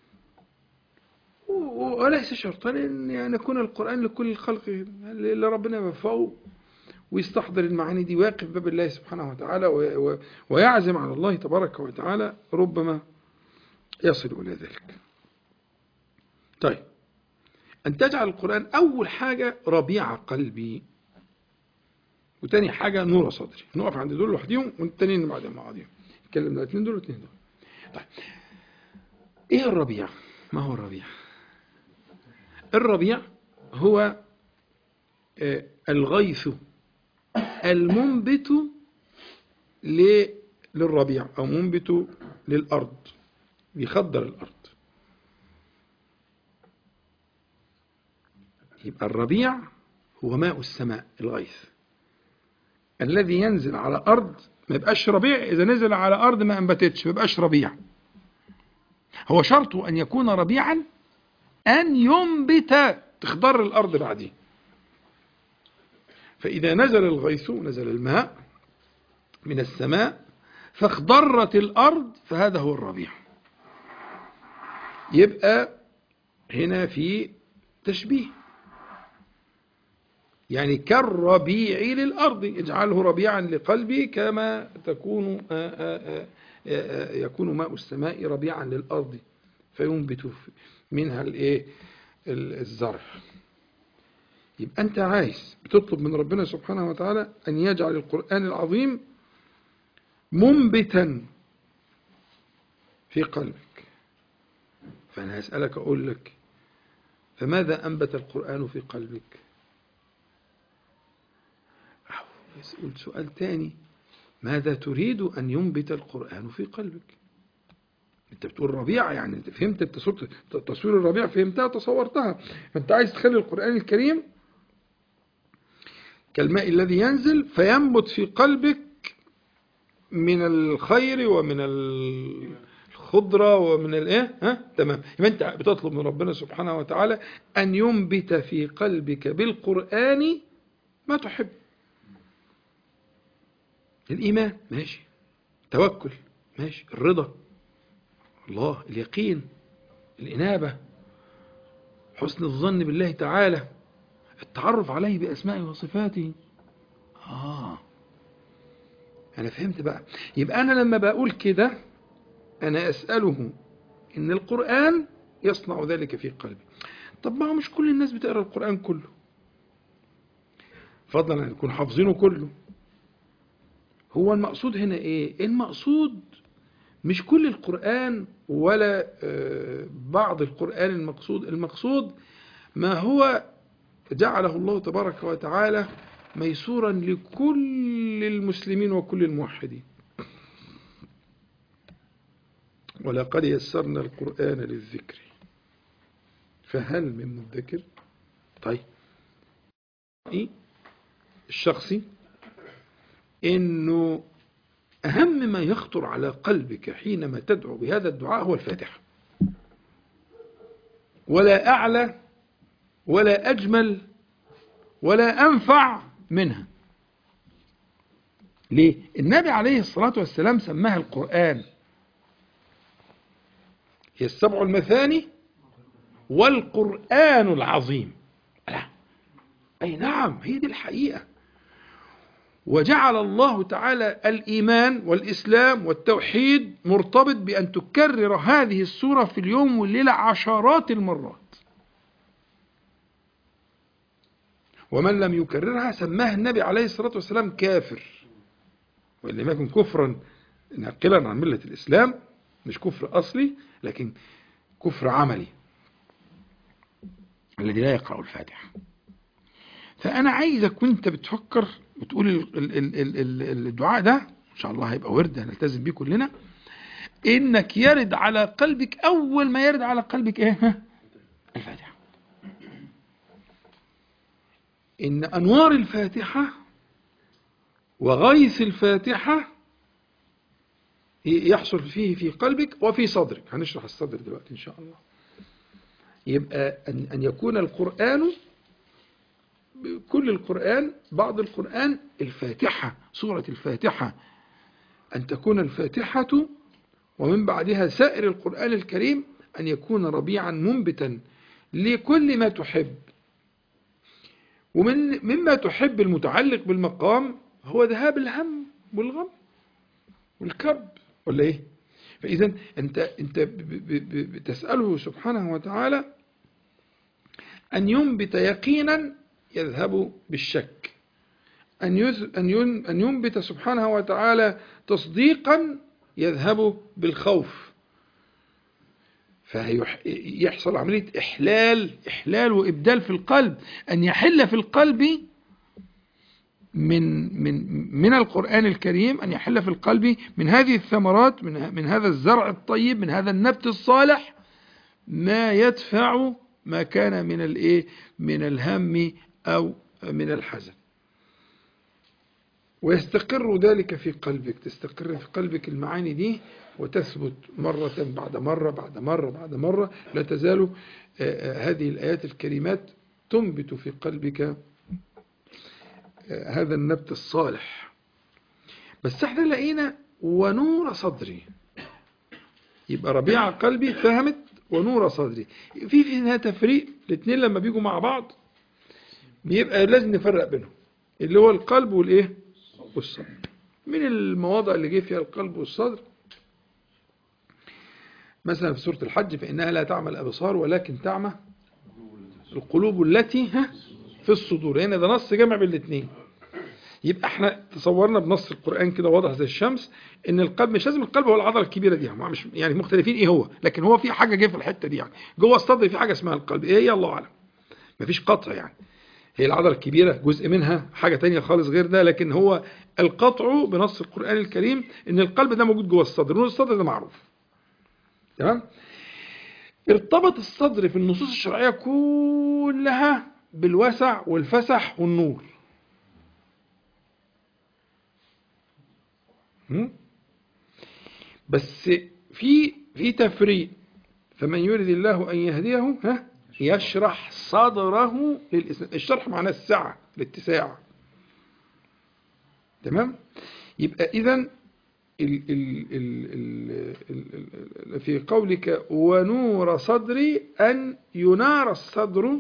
وليس شرطا أن يعني يكون القرآن لكل الخلق اللي ربنا يوفقه ويستحضر المعاني دي ويقف باب الله سبحانه وتعالى ويعزم على الله تبارك وتعالى ربما يصل إلى ذلك طيب أن تجعل القرآن أول حاجة ربيع قلبي وتاني حاجة نور صدري نقف عند دول لوحديهم والتانيين بعدين مع بعضهم نتكلم الاثنين دول والاثنين دول طيب ايه الربيع ما هو الربيع الربيع هو آه الغيث المنبت للربيع او منبت للارض بيخدر الأرض يبقى الربيع هو ماء السماء الغيث الذي ينزل على أرض ما يبقاش ربيع إذا نزل على أرض ما أنبتتش ما يبقاش ربيع هو شرطه أن يكون ربيعا أن ينبت تخضر الأرض بعديه فإذا نزل الغيث نزل الماء من السماء فاخضرت الأرض فهذا هو الربيع يبقى هنا في تشبيه يعني كالربيع للأرض اجعله ربيعا لقلبي كما تكون آآ آآ يكون ماء السماء ربيعا للأرض فينبت منها الايه الزرع يبقى أنت عايز بتطلب من ربنا سبحانه وتعالى أن يجعل القرآن العظيم منبتا في قلبك فأنا هسألك أقول لك فماذا أنبت القرآن في قلبك قلت سؤال تاني ماذا تريد أن ينبت القرآن في قلبك انت بتقول ربيع يعني انت فهمت التصوير تصوير الربيع فهمتها تصورتها فانت عايز تخلي القرآن الكريم كالماء الذي ينزل فينبت في قلبك من الخير ومن الخضرة ومن الايه ها تمام يبقى انت بتطلب من ربنا سبحانه وتعالى ان ينبت في قلبك بالقرآن ما تحب الإيمان ماشي توكل ماشي الرضا الله اليقين الإنابة حسن الظن بالله تعالى التعرف عليه بأسمائه وصفاته آه أنا فهمت بقى يبقى أنا لما بقول كده أنا أسأله إن القرآن يصنع ذلك في قلبي طب ما هو مش كل الناس بتقرأ القرآن كله فضلا أن يكون حافظينه كله هو المقصود هنا ايه المقصود مش كل القرآن ولا بعض القرآن المقصود المقصود ما هو جعله الله تبارك وتعالى ميسورا لكل المسلمين وكل الموحدين ولقد يسرنا القرآن للذكر فهل من مدكر طيب الشخصي انه اهم ما يخطر على قلبك حينما تدعو بهذا الدعاء هو الفاتحه ولا اعلى ولا اجمل ولا انفع منها ليه النبي عليه الصلاه والسلام سماها القران هي السبع المثاني والقران العظيم لا اي نعم هي دي الحقيقه وجعل الله تعالى الإيمان والإسلام والتوحيد مرتبط بأن تكرر هذه السورة في اليوم والليلة عشرات المرات ومن لم يكررها سماها النبي عليه الصلاة والسلام كافر وإن لم يكن كفرا ناقلا عن ملة الإسلام مش كفر أصلي لكن كفر عملي الذي لا يقرأ الفاتحة فأنا عايزك وانت بتفكر بتقول الدعاء ده ان شاء الله هيبقى ورد هنلتزم بيه كلنا انك يرد على قلبك اول ما يرد على قلبك ايه الفاتحه ان انوار الفاتحه وغيث الفاتحه يحصل فيه في قلبك وفي صدرك هنشرح الصدر دلوقتي ان شاء الله يبقى ان يكون القران كل القرآن بعض القرآن الفاتحة سورة الفاتحة أن تكون الفاتحة ومن بعدها سائر القرآن الكريم أن يكون ربيعا منبتا لكل ما تحب ومن مما تحب المتعلق بالمقام هو ذهاب الهم والغم والكرب ولا ايه فاذا انت انت بتساله سبحانه وتعالى ان ينبت يقينا يذهب بالشك أن أن أن ينبت سبحانه وتعالى تصديقا يذهب بالخوف فيحصل عملية إحلال إحلال وإبدال في القلب أن يحل في القلب من من من القرآن الكريم أن يحل في القلب من هذه الثمرات من من هذا الزرع الطيب من هذا النبت الصالح ما يدفع ما كان من الايه من الهم أو من الحزن ويستقر ذلك في قلبك تستقر في قلبك المعاني دي وتثبت مرة بعد مرة بعد مرة بعد مرة لا تزال هذه الآيات الكريمات تنبت في قلبك هذا النبت الصالح بس احنا لقينا ونور صدري يبقى ربيع قلبي فهمت ونور صدري في في هنا تفريق الاثنين لما بيجوا مع بعض بيبقى لازم نفرق بينهم اللي هو القلب والايه والصدر من المواضع اللي جه فيها القلب والصدر مثلا في سورة الحج فإنها لا تعمى الأبصار ولكن تعمى القلوب التي في الصدور هنا ده نص جمع بين الاثنين يبقى احنا تصورنا بنص القرآن كده واضح زي الشمس ان القلب مش لازم القلب هو العضله الكبيره دي مش يعني مختلفين ايه هو لكن هو في حاجه جه في الحته دي يعني جوه الصدر في حاجه اسمها القلب ايه هي الله اعلم مفيش قطع يعني هي العضله الكبيره جزء منها حاجه تانية خالص غير ده لكن هو القطع بنص القرآن الكريم ان القلب ده موجود جوه الصدر نور الصدر ده معروف تمام ارتبط الصدر في النصوص الشرعيه كلها بالوسع والفسح والنور بس في في تفريق فمن يريد الله ان يهديه ها يشرح صدره للاسلام الشرح معناه السعه الاتساع تمام يبقى اذا في قولك ونور صدري ان ينار الصدر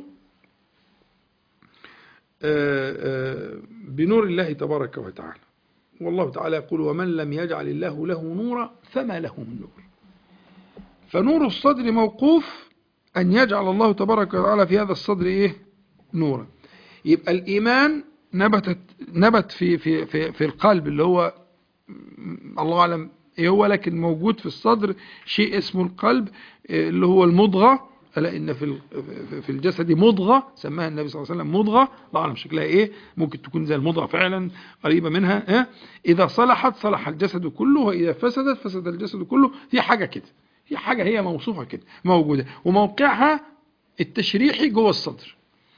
بنور الله تبارك وتعالى والله تعالى يقول ومن لم يجعل الله له نورا فما له من نور فنور الصدر موقوف أن يجعل الله تبارك وتعالى في هذا الصدر إيه نورا يبقى الإيمان نبتت نبت في في في في القلب اللي هو الله أعلم إيه هو لكن موجود في الصدر شيء اسمه القلب اللي هو المضغة ألا إن في في الجسد مضغة سماها النبي صلى الله عليه وسلم مضغة لا أعلم شكلها إيه ممكن تكون زي المضغة فعلا قريبة منها إيه؟ إذا صلحت صلح الجسد كله وإذا فسدت فسد الجسد كله في حاجة كده في حاجة هي موصوفة كده موجودة وموقعها التشريحي جوه الصدر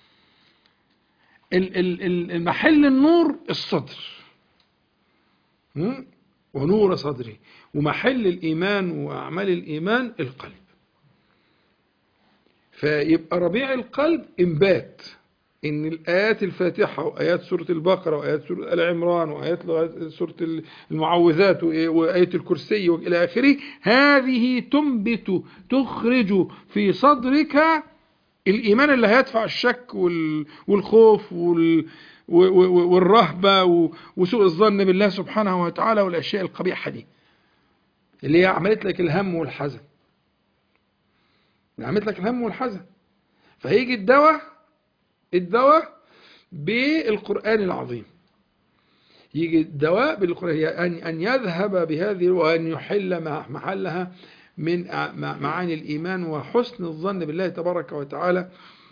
المحل النور الصدر ونور صدري ومحل الإيمان وأعمال الإيمان القلب فيبقى ربيع القلب إنبات إن الآيات الفاتحة وآيات سورة البقرة وآيات سورة آل عمران وآيات سورة المعوذات وآية الكرسي وإلى آخره هذه تنبت تخرج في صدرك الإيمان اللي هيدفع الشك والخوف والرهبة وسوء الظن بالله سبحانه وتعالى والأشياء القبيحة دي اللي هي عملت لك الهم والحزن عملت لك الهم والحزن فهيجي الدواء الدواء بالقرآن العظيم يجي الدواء بالقرآن أن أن يذهب بهذه وأن يحل محلها من معاني الإيمان وحسن الظن بالله تبارك وتعالى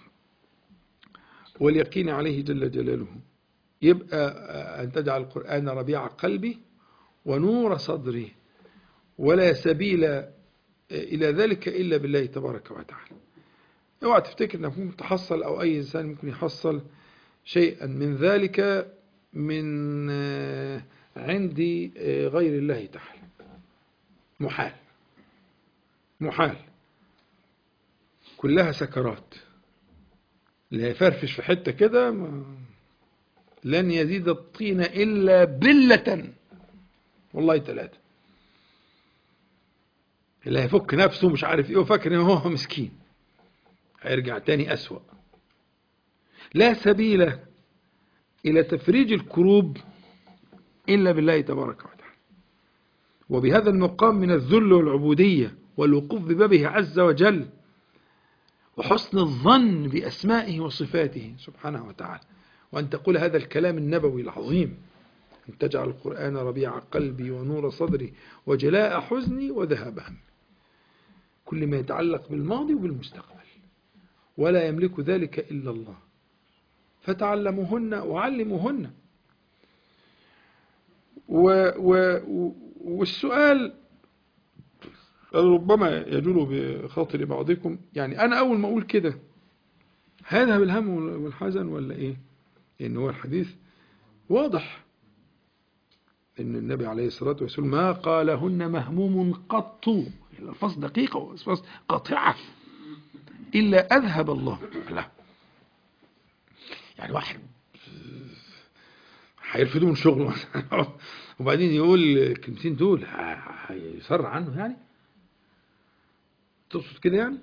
واليقين عليه جل جلاله يبقى أن تجعل القرآن ربيع قلبي ونور صدري ولا سبيل إلى ذلك إلا بالله تبارك وتعالى اوعى تفتكر انك ممكن تحصل او اي انسان ممكن يحصل شيئا من ذلك من عند غير الله تعالى محال محال كلها سكرات اللي هيفرفش في حته كده لن يزيد الطين الا بله والله ثلاثه اللي هيفك نفسه مش عارف ايه وفاكر ان هو مسكين هيرجع تاني أسوأ لا سبيل إلى تفريج الكروب إلا بالله تبارك وتعالى وبهذا المقام من الذل والعبودية والوقوف ببابه عز وجل وحسن الظن بأسمائه وصفاته سبحانه وتعالى وأن تقول هذا الكلام النبوي العظيم أن تجعل القرآن ربيع قلبي ونور صدري وجلاء حزني وذهاب همي كل ما يتعلق بالماضي وبالمستقبل ولا يملك ذلك إلا الله فتعلموهن وعلموهن و و والسؤال ربما يجول بخاطر بعضكم يعني أنا أول ما أقول كده هذهب الهم والحزن ولا إيه إن هو الحديث واضح إن النبي عليه الصلاة والسلام ما قالهن مهموم قط الألفاظ دقيقة وألفاظ قاطعة إلا أذهب الله لا يعني واحد هيرفدوه من شغله مثلا وبعدين يقول الكلمتين دول هيصر عنه يعني تقصد كده يعني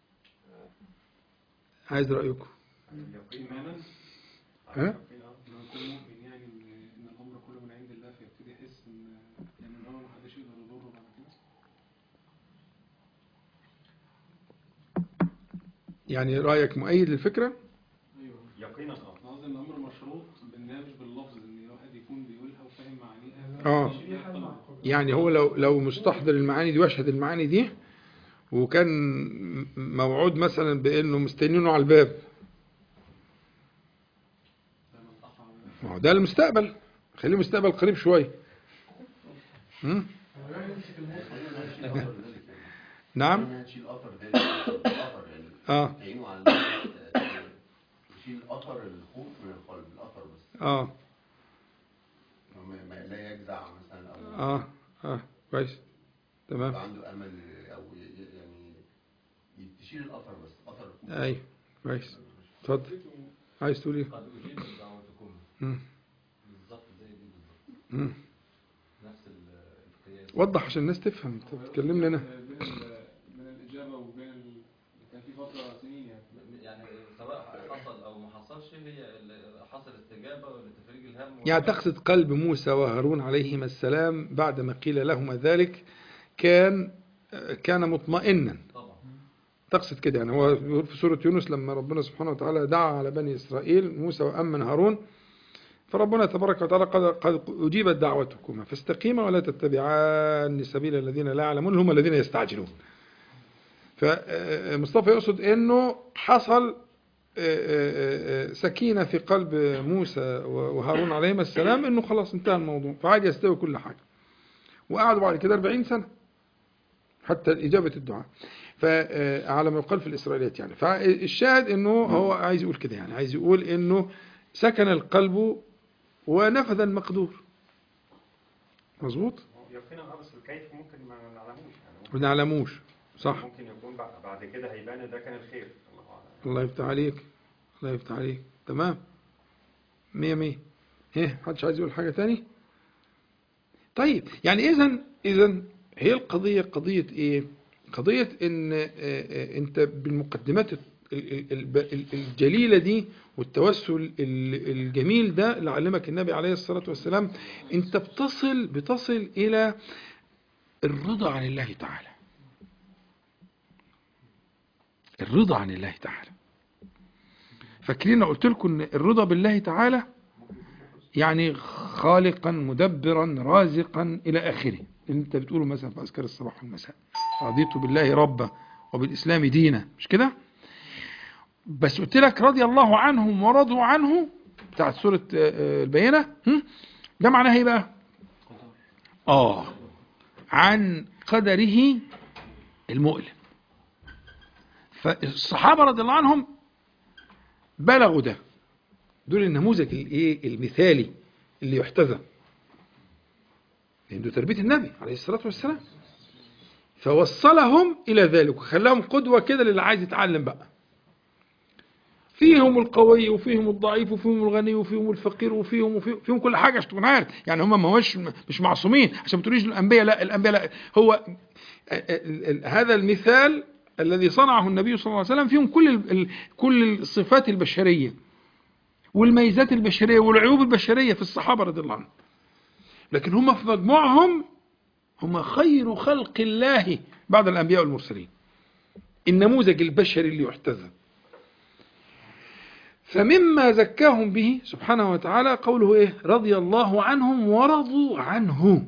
عايز رأيكم إيمانا ها لما يكون مؤمن يعني إن إن الأمر كله من عند الله فيبتدي يحس إن يعني إن هو محدش يقدر يضره بعد كده يعني رأيك مؤيد للفكرة أيوه يقينا اه أنا قصدي إن الأمر مشروط بإنها مش باللفظ إن الواحد يكون بيقولها وفاهم معانيها آه. يعني هو لو لو مستحضر المعاني دي واشهد المعاني دي وكان موعود مثلا بانه مستنينه على الباب ما هو ده المستقبل خليه مستقبل قريب شويه هم؟ نعم انها تشيل اثر ذلك الاثر يعني اه تعينه على إنها تشيل اثر الخوف من القلب الاثر بس اه ما ما لا يجزع مثلا او اه اه كويس تمام يبقى عنده امل او ي- ي- يعني تشيل الاثر بس اثر الخوف ايوه كويس اتفضل عايز تقول ايه قد أجيب دعوتكم مم. بالظبط زي دي بالظبط مم. نفس ال- القياس وضح عشان الناس تفهم انت بتكلمني انا بين ال- بين الإجابة وبين ال... كان في فترة سنين يعني يعني سواء حصل او ما حصلش هي اللي حصل استجابه لتفريج الهم يعني تقصد قلب موسى وهارون عليهما السلام بعدما قيل لهما ذلك كان كان مطمئنا طبعا تقصد كده يعني هو بيقول في سورة يونس لما ربنا سبحانه وتعالى دعا على بني إسرائيل موسى وأمن هارون فربنا تبارك وتعالى قد, قد أجيبت دعوتكما فاستقيما ولا تتبعان سبيل الذين لا يعلمون هم الذين يستعجلون فمصطفى يقصد أنه حصل سكينة في قلب موسى وهارون عليهما السلام أنه خلاص انتهى الموضوع فعاد يستوي كل حاجة وقعدوا بعد كده 40 سنة حتى إجابة الدعاء فعلى ما يقال في الإسرائيليات يعني فالشاهد أنه هو عايز يقول كده يعني عايز يقول أنه سكن القلب ونفذ المقدور مظبوط يقينا اه بس الكيف ممكن ما نعلموش يعني ما نعلموش صح ممكن يكون بع- بعد كده هيبان إن ده كان الخير الله أعلم. الله يفتح عليك الله يفتح عليك تمام مية مية ايه محدش عايز يقول حاجة تاني طيب يعني اذا اذا هي القضية قضية ايه قضية ان آه، آه، انت بالمقدمات ال- ال- ال- ال- الجليلة دي والتوسل ال- الجميل ده اللي علمك النبي عليه الصلاة والسلام انت بتصل بتصل الى الرضا عن الله تعالى الرضا عن الله تعالى فاكرين قلت لكم ان الرضا بالله تعالى يعني خالقا مدبرا رازقا الى اخره اللي انت بتقوله مثلا في اذكار الصباح والمساء رضيت بالله ربا وبالاسلام دينا مش كده بس قلت لك رضي الله عنهم ورضوا عنه بتاعت سوره آه، آه، البينه هم؟ ده معناها ايه بقى اه عن قدره المؤلم فالصحابه رضي الله عنهم بلغوا ده دول النموذج الايه المثالي اللي يحتذى لأنه تربية النبي عليه الصلاة والسلام فوصلهم إلى ذلك وخلاهم قدوة كده للي عايز يتعلم بقى فيهم القوي وفيهم الضعيف وفيهم الغني وفيهم الفقير وفيهم وفيهم فيهم كل حاجة عشان تكون عارف يعني هم ما هوش مش معصومين عشان ما تقوليش الأنبياء لا الأنبياء لا هو ال- ال- هذا المثال الذي صنعه النبي صلى الله عليه وسلم فيهم كل ال- ال- كل الصفات البشرية والميزات البشرية والعيوب البشرية في الصحابة رضي الله عنهم لكن هم في مجموعهم هم خير خلق الله بعد الأنبياء والمرسلين النموذج البشري اللي يحتذى فمما زكاهم به سبحانه وتعالى قوله إيه رضي الله عنهم ورضوا عنه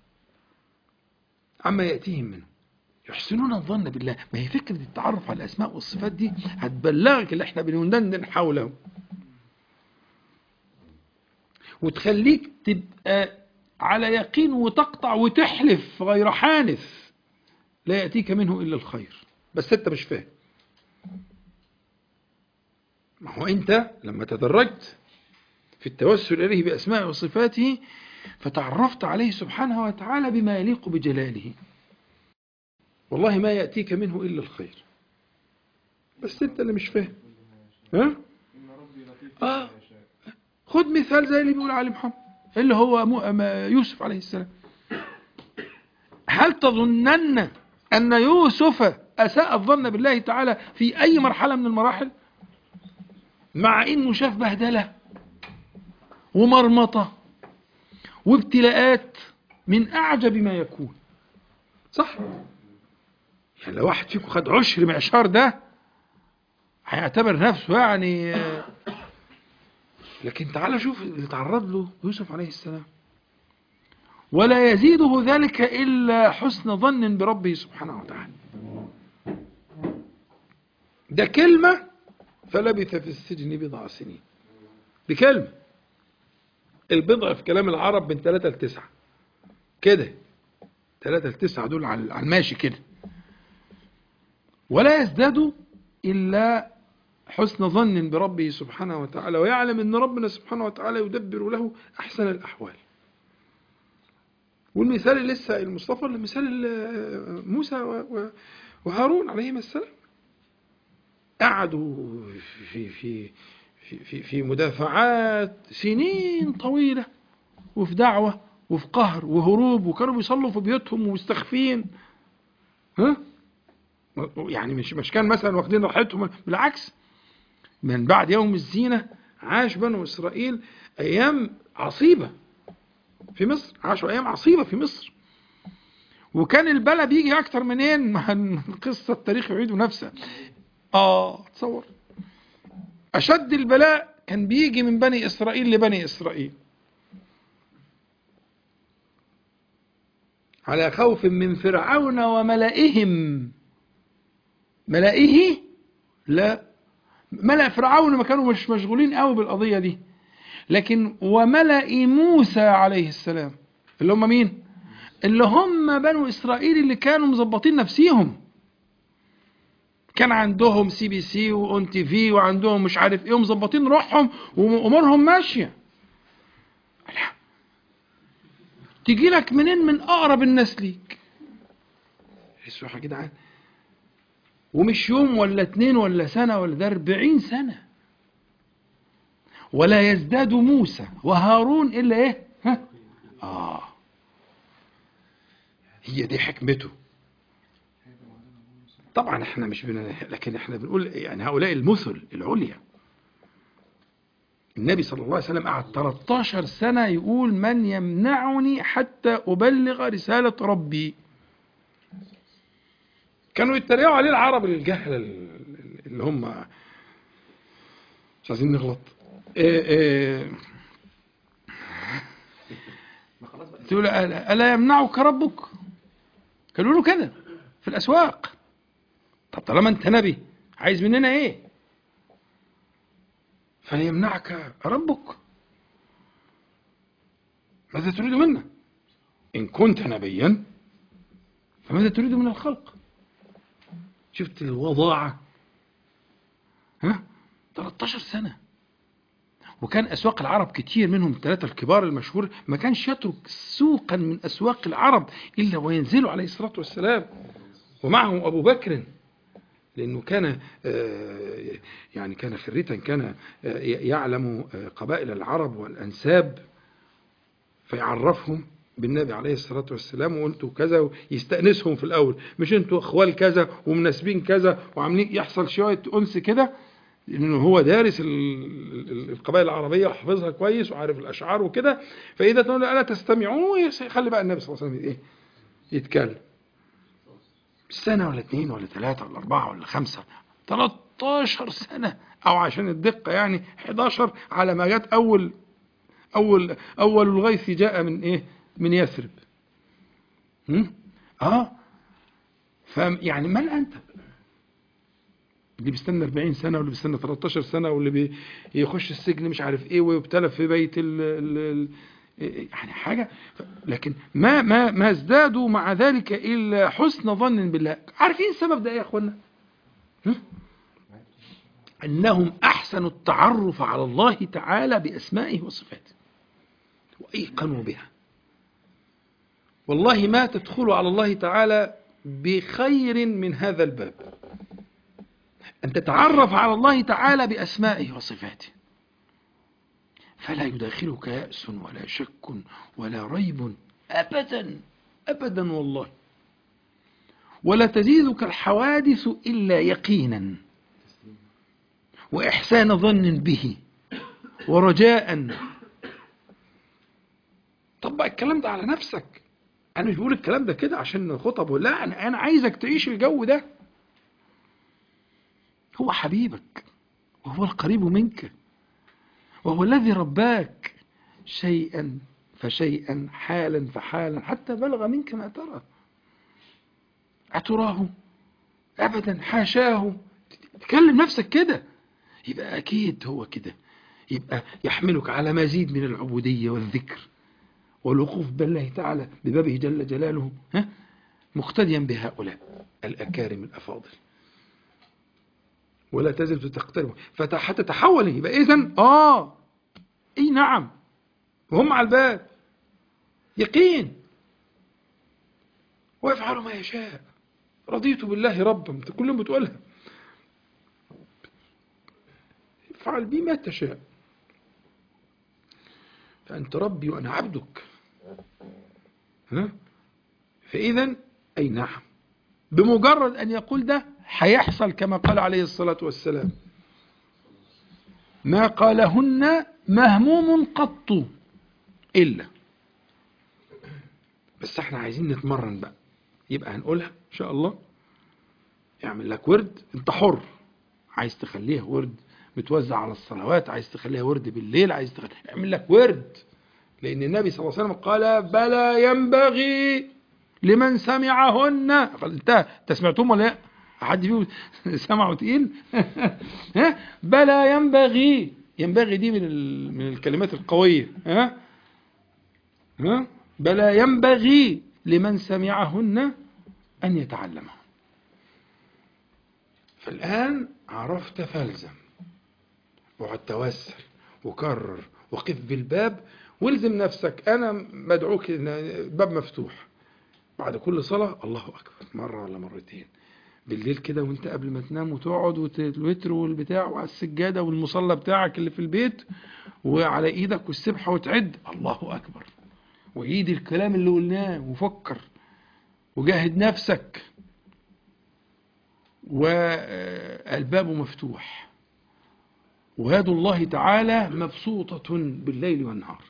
عما يأتيهم منه يحسنون الظن بالله ما هي فكرة التعرف على الأسماء والصفات دي هتبلغك اللي احنا بندندن حوله وتخليك تبقى على يقين وتقطع وتحلف غير حانث لا يأتيك منه إلا الخير بس أنت مش فاهم ما هو أنت لما تدرجت في التوسل إليه بأسماء وصفاته فتعرفت عليه سبحانه وتعالى بما يليق بجلاله والله ما يأتيك منه إلا الخير بس أنت اللي مش فاهم ها؟ إن ربي لطيف آه. لما يشاء خد مثال زي اللي بيقول علي محمد اللي هو مو- ما- يوسف عليه السلام هل تظنن أن يوسف أساء الظن بالله تعالى في أي مرحلة من المراحل مع إنه شاف بهدلة ومرمطة وابتلاءات من أعجب ما يكون صح يعني لو واحد فيكم خد عشر معشار ده هيعتبر نفسه يعني آه، لكن تعال شوف اللي تعرض له يوسف عليه السلام ولا يزيده ذلك إلا حسن ظن بربه سبحانه وتعالى ده كلمة فلبث في السجن بضع سنين بكلمة البضع في كلام العرب من ثلاثة لتسعة كده ثلاثة لتسعة دول على على الماشي كده ولا يزداد إلا حسن ظن بربه سبحانه وتعالى ويعلم أن ربنا سبحانه وتعالى يدبر له أحسن الأحوال والمثال اللي لسه المصطفى مثال ال- موسى و- و- وهارون عليهما السلام قعدوا في في في في, في مدافعات سنين طويلة وفي دعوة وفي قهر وهروب وكانوا بيصلوا في بيوتهم ومستخفين ها يعني مش مش كان مثلا واخدين راحتهم بالعكس من بعد يوم الزينة عاش بنو إسرائيل أيام عصيبة في مصر عاشوا أيام عصيبة في مصر وكان البلاء بيجي أكتر منين مع القصة التاريخ يعيد نفسه آه تصور أشد البلاء كان بيجي من بني إسرائيل لبني إسرائيل على خوف من فرعون وملئهم ملئه لا ملأ فرعون ما كانوا مش مشغولين قوي بالقضية دي لكن وملأ موسى عليه السلام اللي هم مين اللي هم بنو إسرائيل اللي كانوا مظبطين نفسيهم كان عندهم سي بي سي واون تي في وعندهم مش عارف ايه ومظبطين روحهم وامورهم ماشيه لا. تيجي لك منين من اقرب الناس ليك اسمعوا يا جدعان ومش يوم ولا اتنين ولا سنة ولا ده أربعين سنة ولا يزداد موسى وهارون إلا إيه ها؟ آه هي دي حكمته طبعا احنا مش بن... لكن احنا بنقول يعني هؤلاء المثل العليا النبي صلى الله عليه وسلم قعد 13 سنة يقول من يمنعني حتى أبلغ رسالة ربي كانوا يتريقوا عليه العرب الجهل اللي هم مش عايزين نغلط إيه إيه تقول ألا ألا يمنعك ربك كانوا له كده في الأسواق طب طالما أنت نبي عايز مننا إيه فليمنعك ربك ماذا تريد منا إن كنت نبيا فماذا تريد من الخلق شفت الوضاعة ها 13 سنة وكان أسواق العرب كتير منهم الثلاثة الكبار المشهور ما كانش يترك سوقا من أسواق العرب إلا وينزلوا عليه الصلاة والسلام ومعه أبو بكر لأنه كان آه، يعني كان خريتا كان آه، يعلم آه، قبائل العرب والأنساب فيعرفهم بالنبي عليه الصلاة والسلام وانتوا كذا يستأنسهم في الأول مش انتوا اخوال كذا ومناسبين كذا وعاملين يحصل شوية أنس كده لأنه هو دارس ال- ال- القبائل العربية وحافظها كويس وعارف الأشعار وكده فإذا تقول ألا تستمعون يخلي بقى النبي صلى الله عليه وسلم إيه يتكلم سنة ولا اتنين ولا ثلاثة ولا أربعة ولا خمسة 13 سنة أو عشان الدقة يعني 11 على ما جت أول أول أول الغيث جاء من إيه؟ من يثرب. هم؟ آه فيعني من أنت؟ اللي بيستنى 40 سنة واللي بيستنى 13 سنة واللي بيخش السجن مش عارف إيه ويبتلى في بيت ال ال يعني حاجة لكن ما ما ما ازدادوا مع ذلك إلا حسن ظن بالله عارفين السبب ده إيه يا أخوانا هم؟ أنهم أحسنوا التعرف على الله تعالى بأسمائه وصفاته وأيقنوا بها والله ما تدخل على الله تعالى بخير من هذا الباب أن تتعرف على الله تعالى بأسمائه وصفاته فلا يداخلك يأس ولا شك ولا ريب أبدا أبدا والله ولا تزيدك الحوادث إلا يقينا وإحسان ظن به ورجاء طبق الكلام ده على نفسك أنا مش بقول الكلام ده كده عشان خطب لا أنا أنا عايزك تعيش الجو ده هو حبيبك وهو القريب منك وهو الذي رباك شيئا فشيئا حالا فحالا حتى بلغ منك ما ترى أتراه أبدا حاشاه تكلم نفسك كده يبقى أكيد هو كده يبقى يحملك على مزيد من العبودية والذكر والوقوف بالله تعالى ببابه جل جلاله ها مقتديا بهؤلاء الأكارم الأفاضل ولا تزل تقترب فحتى تحول يبقى إذن آه إي نعم وهم على الباب يقين ويفعل ما يشاء رضيت بالله ربا انت كل يوم بتقولها افعل بي ما تشاء فأنت ربي وأنا عبدك ها؟ فإذا أي نعم بمجرد أن يقول ده هيحصل كما قال عليه الصلاة والسلام ما قالهن مهموم قط إلا بس احنا عايزين نتمرن بقى يبقى هنقولها إن شاء الله اعمل لك ورد انت حر عايز تخليها ورد متوزع على الصلوات عايز تخليها ورد بالليل عايز تخليها اعمل لك ورد لأن النبي صلى الله عليه وسلم قال بلى ينبغي لمن سمعهن انتهى انت سمعتهم ولا لا حد فيهم سمعوا تقيل ها بلى ينبغي ينبغي دي من ال... من الكلمات القوية ها ها بلى ينبغي لمن سمعهن أن يتعلمها فالآن عرفت فالزم واقعد توسل وكرر وقف بالباب والزم نفسك أنا مدعوك الباب مفتوح بعد كل صلاة الله أكبر مرة ولا مرتين بالليل كده وانت قبل ما تنام وتقعد والوتر والبتاع وعلى السجادة والمصلى بتاعك اللي في البيت وعلى ايدك والسبحة وتعد الله أكبر وعيد الكلام اللي قلناه وفكر وجاهد نفسك والباب مفتوح ويد الله تعالى مبسوطة بالليل والنهار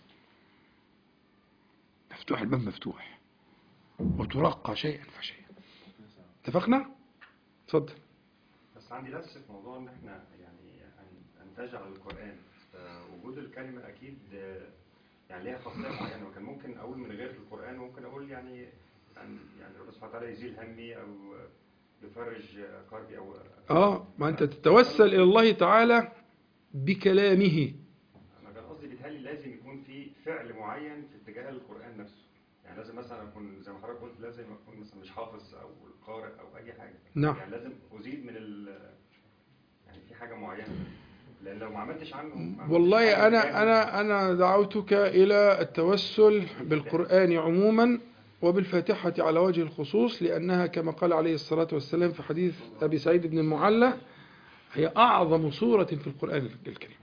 مفتوح الباب مفتوح وترقى شيئا فشيئا اتفقنا؟ اتفضل بس عندي لبس في موضوع ان احنا يعني ان أن تجعل القرآن وجود الكلمة اكيد آه، يعني ليها خاصية معينة وكان ممكن اقول من غير القرآن وممكن اقول يعني يعني يعني ربنا سبحانه وتعالى يزيل همي او يفرج كربي او اه ما انت تتوسل الى الله تعالى بكلامه انا كان قصدي بيتهيألي لازم يكون في فعل معين في اتجاه القرآن نفسه يعني لازم مثلا اكون زي ما حضرتك قلت لازم اكون مثلا مش حافظ او قارئ او اي حاجه نعم. يعني لازم ازيد من ال يعني في حاجه معينه لان لو ما عملتش عنه ما عملتش والله حاجة أنا جامد. أنا أنا دعوتك إلى التوسل بالقرآن عموما وبالفاتحة على وجه الخصوص لأنها كما قال عليه الصلاة والسلام في حديث أبي سعيد بن المعلى هي أعظم سورة في القرآن الكريم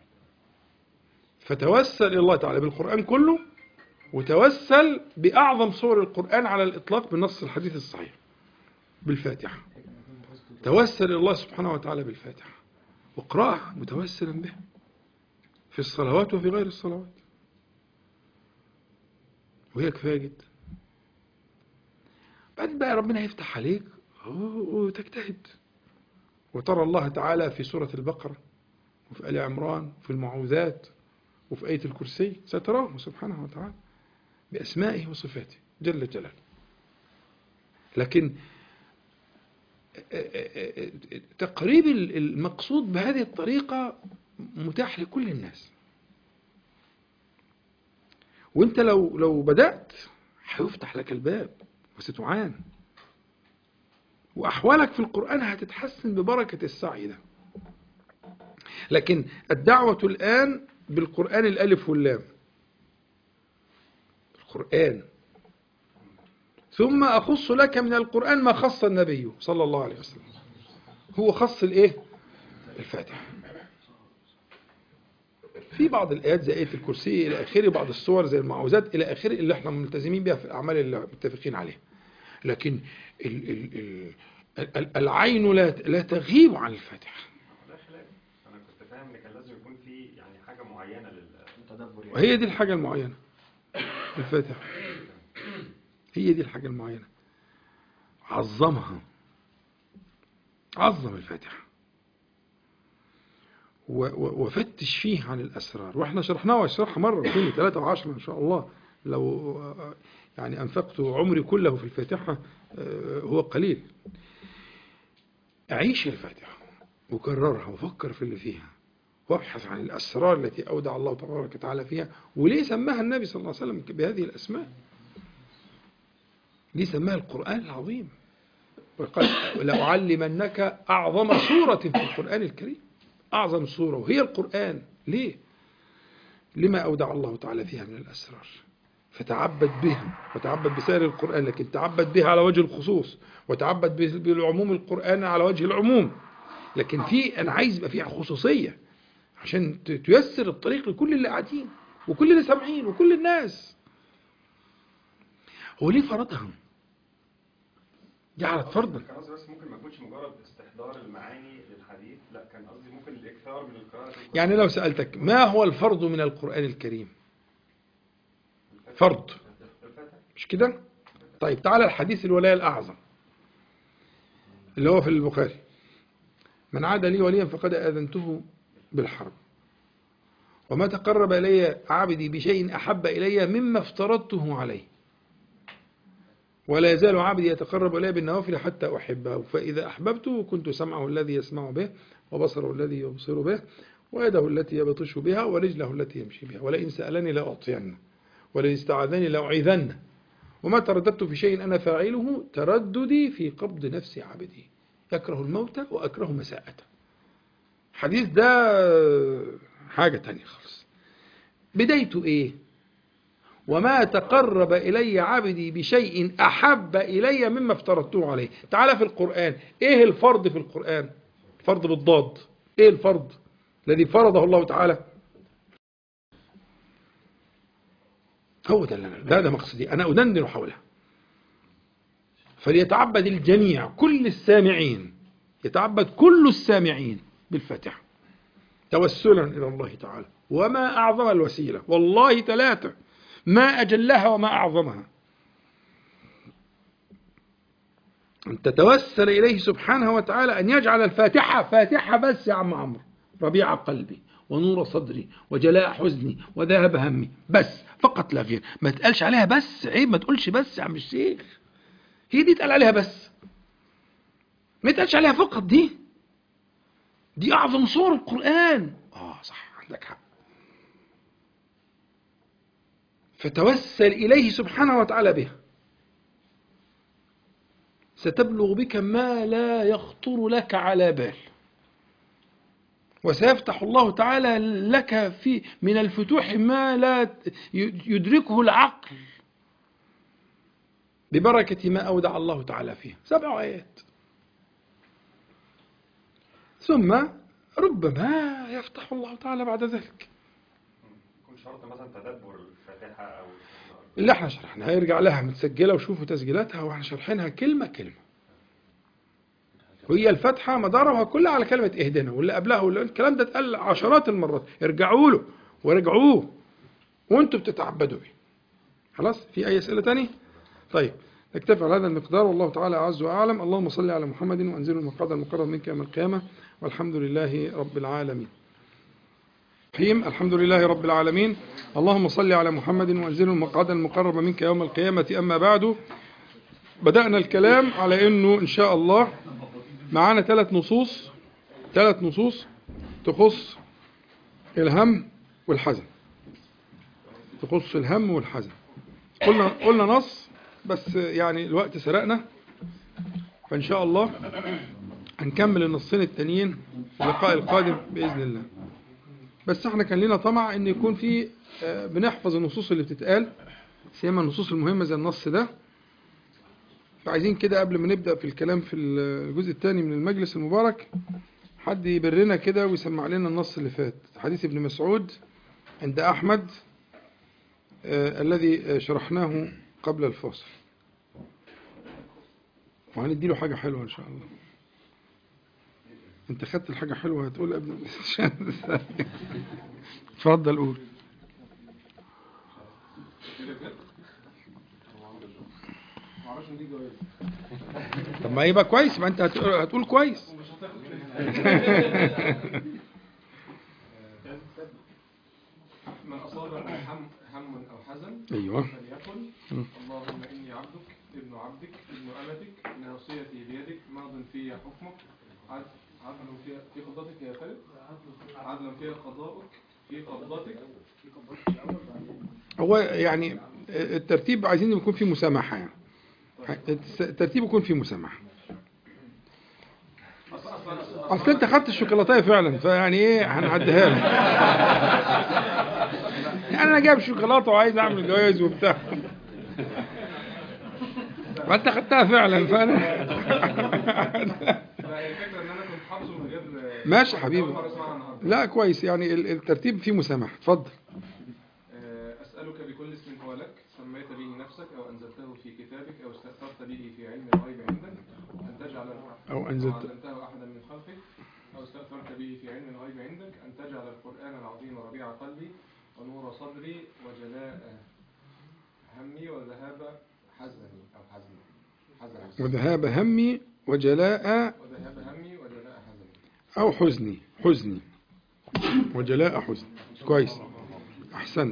فتوسل إلى الله تعالى بالقرآن كله وتوسل بأعظم سور القرآن على الإطلاق بالنص الحديث الصحيح بالفاتحة توسل إلى الله سبحانه وتعالى بالفاتحة واقرأها متوسلا بها في الصلوات وفي غير الصلوات وهي كفاية جدا بعدين بقى ربنا يفتح عليك وتجتهد وترى الله تعالى في سورة البقرة وفي آل عمران وفي المعوذات وفي آية الكرسي ستراه سبحانه وتعالى بأسمائه وصفاته جل جلاله لكن تقريب المقصود بهذه الطريقة متاح لكل الناس وانت لو لو بدأت هيفتح لك الباب وستعان وأحوالك في القرآن هتتحسن ببركة السعي ده لكن الدعوة الآن بالقرآن الألف واللام القرآن ثم أخص لك من القرآن ما خص النبي صلى الله عليه وسلم هو خص الإيه؟ الفاتحة في بعض الآيات زي آية الكرسي إلى آخره بعض الصور زي المعوذات إلى آخره اللي احنا ملتزمين بها في الأعمال اللي متفقين عليها لكن ال ال ال ال العين لا لا تغيب عن الفاتحة ده خلاف انا كنت فاهم ان كان لازم يكون في يعني حاجه معينه للتدبر يعني وهي دي الحاجة المعينة الفاتحة هي دي الحاجة المعينة عظمها عظم الفاتحة و- و- وفتش فيه عن الأسرار وإحنا شرحناها واشرحها مرة واثنين ثلاثة وعشرة إن شاء الله لو آه، يعني أنفقت عمري كله في الفاتحة آه، هو قليل أعيش الفاتحة وكررها وفكر في اللي فيها وابحث عن الأسرار التي أودع الله تبارك وتعالى فيها وليه سماها النبي صلى الله عليه وسلم بهذه الأسماء ليه سماها القرآن العظيم وقال لأعلمنك أعظم سورة في القرآن الكريم أعظم سورة وهي القرآن ليه لما أودع الله تعالى فيها من الأسرار فتعبد بها وتعبد بسائر القرآن لكن تعبد بها على وجه الخصوص وتعبد ب- بالعموم القرآن على وجه العموم لكن في أنا عايز يبقى فيها خصوصية عشان ت- تيسر الطريق لكل اللي قاعدين وكل اللي سامعين وكل الناس هو ليه فرضها جعلت فرضا كان قصدي بس ممكن ما يكونش مجرد استحضار المعاني للحديث لا كان قصدي ممكن الاكثار من القراءه في القرآن. يعني لو سألتك ما هو الفرض من القرآن الكريم فرض الفاتحه مش كده طيب تعالى الحديث الولاية الأعظم اللي هو في البخاري من عاد لي وليا فقد آذنته بالحرب وما تقرب إلي عبدي بشيء أحب إلي مما افترضته عليه ولا يزال عبدي يتقرب إلي بالنوافل حتى أحبه فإذا أحببته كنت سمعه الذي يسمع به وبصره الذي يبصر به ويده التي يبطش بها ورجله التي يمشي بها ولئن سألني لأعطينه ولئن استعاذني لأعيذنه وما ترددت في شيء أنا فاعله ترددي في قبض نفس عبدي يكره الموت وأكره مساءته حديث ده حاجة تانية خالص بدايته إيه وما تقرب إلي عبدي بشيء أحب إلي مما افترضته عليه تعالى في القرآن إيه الفرض في القرآن فرض بالضاد إيه الفرض الذي فرضه الله تعالى هو ده اللي أنا ده, ده مقصدي أنا أدندن حولها فليتعبد الجميع كل السامعين يتعبد كل السامعين بالفاتحة توسلا إلى الله تعالى وما أعظم الوسيلة والله ثلاثة ما أجلها وما أعظمها أن تتوسل إليه سبحانه وتعالى أن يجعل الفاتحة فاتحة بس يا عم عمرو ربيع قلبي ونور صدري وجلاء حزني وذهب همي بس فقط لا غير ما تقالش عليها بس عيب ما تقولش بس يا عم الشيخ هي دي تقال عليها بس ما تقالش عليها فقط دي دي أعظم صور القرآن آه صح عندك حق فتوسل إليه سبحانه وتعالى بها ستبلغ بك ما لا يخطر لك على بال وسيفتح الله تعالى لك في من الفتوح ما لا يدركه العقل ببركة ما أودع الله تعالى فيه سبع آيات ثم ربما يفتح الله تعالى بعد ذلك يكون شرط مثلا تدبر الفاتحه او اللي احنا شرحناها يرجع لها متسجلة وشوفوا تسجيلاتها واحنا شارحينها كلمة كلمة وهي الفتحة مدارها كلها على كلمة اهدنا واللي قبلها واللي الكلام ده اتقال عشرات المرات ارجعوا له ورجعوه وانتوا بتتعبدوا بيه خلاص في اي اسئلة تاني طيب نكتفي على هذا المقدار والله تعالى اعز واعلم اللهم صل على محمد وانزل المقعد المقرب منك يوم القيامة والحمد لله رب العالمين الرحيم الحمد لله رب العالمين اللهم صل على محمد وانزل المقعد المقرب منك يوم القيامة أما بعد بدأنا الكلام على أنه إن شاء الله معانا ثلاث نصوص ثلاث نصوص تخص الهم والحزن تخص الهم والحزن قلنا قلنا نص بس يعني الوقت سرقنا فإن شاء الله هنكمل النصين التانيين في اللقاء القادم بإذن الله بس احنا كان لنا طمع ان يكون في آه، بنحفظ النصوص اللي بتتقال سيما النصوص المهمة زي النص ده فعايزين كده قبل ما نبدأ في الكلام في الجزء الثاني من المجلس المبارك حد يبرنا كده ويسمع لنا النص اللي فات حديث ابن مسعود عند أحمد آه، الذي آه، شرحناه قبل الفاصل وهنديله حاجة حلوة إن شاء الله انت خدت الحاجة حلوة هتقول قبل اتفضل قول معرفش ان دي جواز طب ما يبقى كويس ما انت هتقول, هتقول كويس ومش هتاخد من أصابه هم هم أو حزن ايوه فليقل مم. اللهم إني عبدك ابن عبدك ابن أمتك ناصيتي بيدك ماض في حكمك عدل عدل في في قبضتك يا خالد عدل في قضاءك في قبضتك هو يعني الترتيب عايزين يكون فيه مسامحة يعني الترتيب يكون فيه مسامحة أصلا أصلا اصل انت خدت الشوكولاتايه فعلا فيعني ايه هنعديها لك يعني انا جايب شوكولاته وعايز اعمل جواز وبتاع فانت خدتها فعلا فانا لا هي الفكرة إن أنا كنت حافظه من غير ماشي يا حبيبي. أول مرة أسمعها النهاردة لا كويس يعني ال- الترتيب فيه مسامحة اتفضل آه، أسألك بكل اسم هو لك سميت به نفسك أو أنزلته في كتابك أو استأثرت به في علم الغيب عندك أن تجعل أو أو أنزلت علمته أحدا من خلقك أو استأثرت به في علم الغيب عندك أن تجعل القرآن العظيم ربيع قلبي ونور صدري وجلاء همي وذهاب حزني أو حزني حزني وذهاب همي وجلاء وذهاب همي وجلاء حزني أو حزني حزني وجلاء حزن كويس أحسنت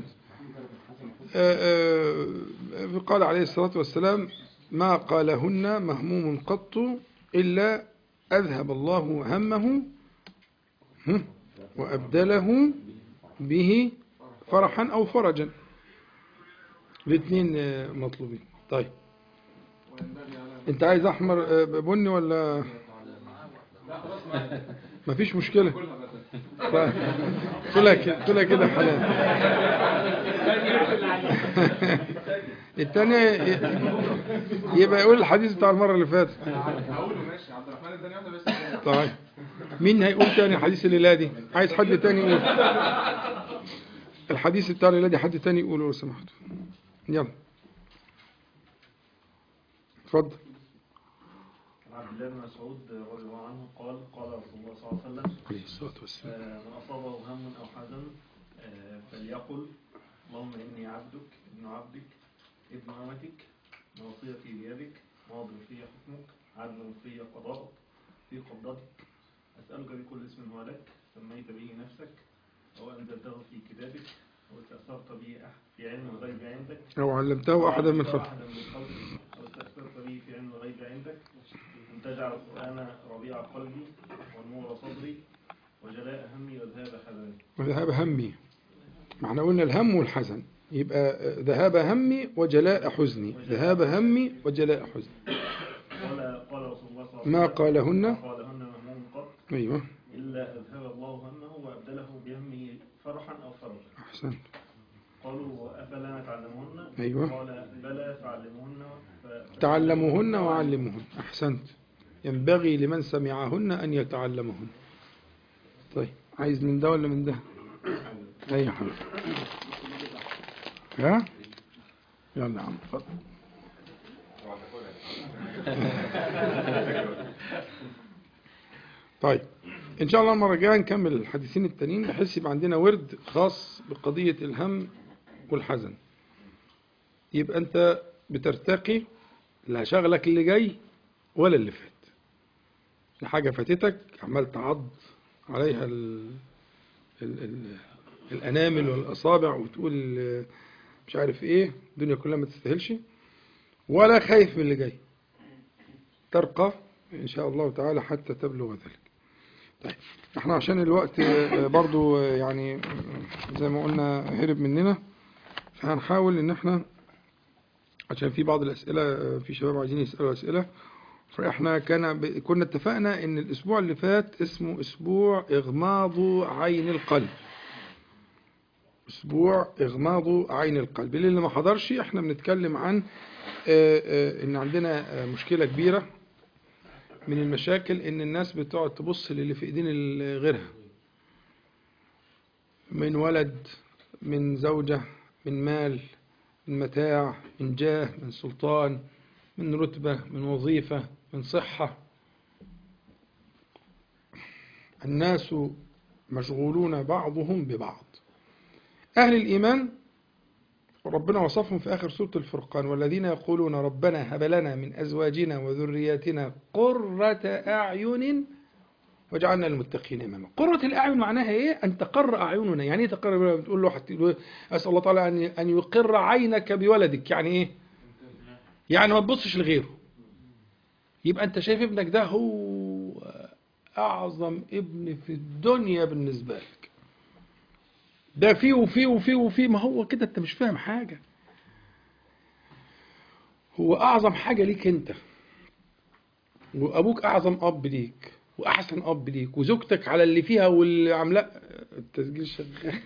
آه، آه، قال عليه الصلاة والسلام ما قالهن مهموم قط إلا أذهب الله همه هم، وأبدله به فرحا أو فرجا الاثنين آه، مطلوبين طيب وينبغي على انت عايز احمر آه، بني ولا لا خلاص ما مفيش مشكلة كلها بدل طيب. كلها كده كلها كده حلال التانية ي- يبقى يقول الحديث بتاع المرة اللي فاتت هقوله ماشي عبد الرحمن اداني واحدة بس طيب مين هيقول تاني حديث الليلة دي عايز حد تاني يقول الحديث بتاع الليلة دي حد تاني يقوله لو سمحت يلا اتفضل عن عبد الله بن مسعود رضي الله عنه قال قال رسول الله صلى الله عليه وسلم عليه الصلاة والسلام آه، من أصابه هم أو حزن آه، فليقل اللهم إني عبدك ابن عبدك ابن أمتك ناصيتي بيدك ماض في حكمك عدل في قضاءك في قبضتك أسألك بكل اسم هو لك سميت به نفسك أو أنزلته في كتابك أو استأثرت به أح- في علم الغيب عندك أو علمته أحدا من خلقك أحدا من خلقك أو استأثرت به في علم الغيب عندك أن تجعل القرآن ربيع قلبي ونور صدري وجلاء همي وذهاب حزني وذهاب همي معنى قلنا الهم والحزن يبقى ذهاب همي وجلاء حزني ذهاب همي وجلاء حزني قال قال رسول الله صلى الله عليه وسلم ما قالهن ما قالهن مهموم قط أيوه إلا أذهب الله همه وأبدله بهمه فرحا أو فرجا أحسنت قالوا أفلا نتعلمهن أيوه. قال بلى فعلموهن ف- تعلموهن وعلموهن أحسنت ينبغي لمن سمعهن أن يتعلمهن طيب عايز من ده ولا من ده أي حاجة ها يلا يا عم اتفضل طيب إن شاء الله المرة الجاية نكمل الحديثين التانيين بحيث يبقى عندنا ورد خاص بقضية الهم والحزن يبقى أنت بترتقي لا شغلك اللي جاي ولا اللي فات في حاجة فاتتك عمال تعض عليها ال... ال... ال... الأنامل والأصابع وتقول آه، مش عارف إيه الدنيا كلها ما تستاهلش ولا خايف من اللي جاي ترقى إن شاء الله تعالى حتى تبلغ ذلك طيب احنا عشان الوقت آه، برضو آه، يعني آه، زي ما قلنا هرب مننا فهنحاول ان احنا عشان في بعض الاسئله آه، في شباب عايزين يسالوا اسئله فاحنا كان ب... كنا اتفقنا ان الاسبوع اللي فات اسمه اسبوع اغماض عين القلب اسبوع اغماض عين القلب اللي ما حضرش احنا بنتكلم عن آه، آه، ان عندنا آه، مشكله كبيره من المشاكل ان الناس بتقعد تبص للي في ايدين ال- غيرها من ولد من زوجة من مال من متاع من جاه من سلطان من رتبة من وظيفة من صحة الناس مشغولون بعضهم ببعض أهل الإيمان ربنا وصفهم في آخر سورة الفرقان والذين يقولون ربنا هب لنا من أزواجنا وذرياتنا قرة أعين وجعلنا للمتقين إماما قرة الأعين معناها إيه؟ أن تقر أعيننا يعني إيه تقر بتقول له حتى أسأل الله تعالى أن أن يقر عينك بولدك يعني إيه؟ يعني ما تبصش لغيره يبقى أنت شايف ابنك ده هو أعظم ابن في الدنيا بالنسبة لك ده فيه وفيه وفيه وفيه ما هو كده أنت مش فاهم حاجة هو أعظم حاجة ليك أنت وأبوك أعظم أب ليك وأحسن أب ليك وزوجتك على اللي فيها واللي عاملاه التسجيل شغال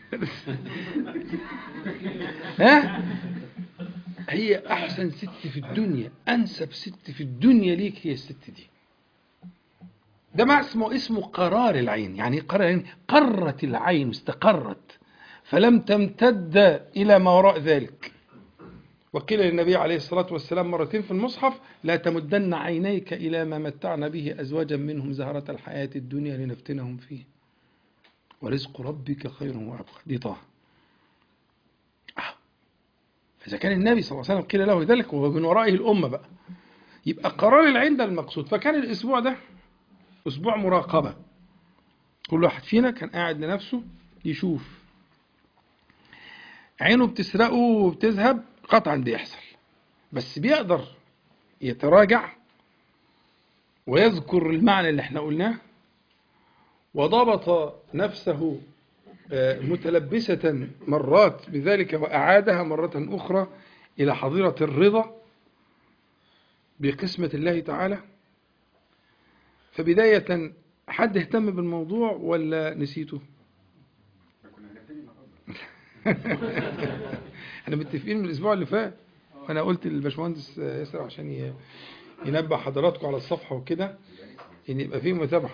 ها هي أحسن ست في الدنيا أنسب ست في الدنيا ليك هي الست دي ده ما اسمه اسمه قرار العين يعني إيه قرار العين قرت العين استقرت فلم تمتد إلى ما وراء ذلك وقيل للنبي عليه الصلاة والسلام مرتين في المصحف لا تمدن عينيك إلى ما متعنا به أزواجا منهم زهرة الحياة الدنيا لنفتنهم فيه ورزق ربك خير وأبقى دي طه آه. فإذا كان النبي صلى الله عليه وسلم قيل له ذلك ومن ورائه الأمة بقى يبقى قرار العين ده المقصود فكان الأسبوع ده أسبوع مراقبة كل واحد فينا كان قاعد لنفسه يشوف عينه بتسرقه وبتذهب قطعا بيحصل بس بيقدر يتراجع ويذكر المعنى اللي احنا قلناه وضبط نفسه آه، متلبسة مرات بذلك وأعادها مرة أخرى إلى حظيرة الرضا بقسمة الله تعالى فبداية حد اهتم بالموضوع ولا نسيته؟ كنا هنبتدي النهارده احنا متفقين من الاسبوع اللي فات وانا قلت للباشمهندس ياسر عشان ي- ينبه حضراتكم على الصفحه وكده ان يبقى فيه متابعه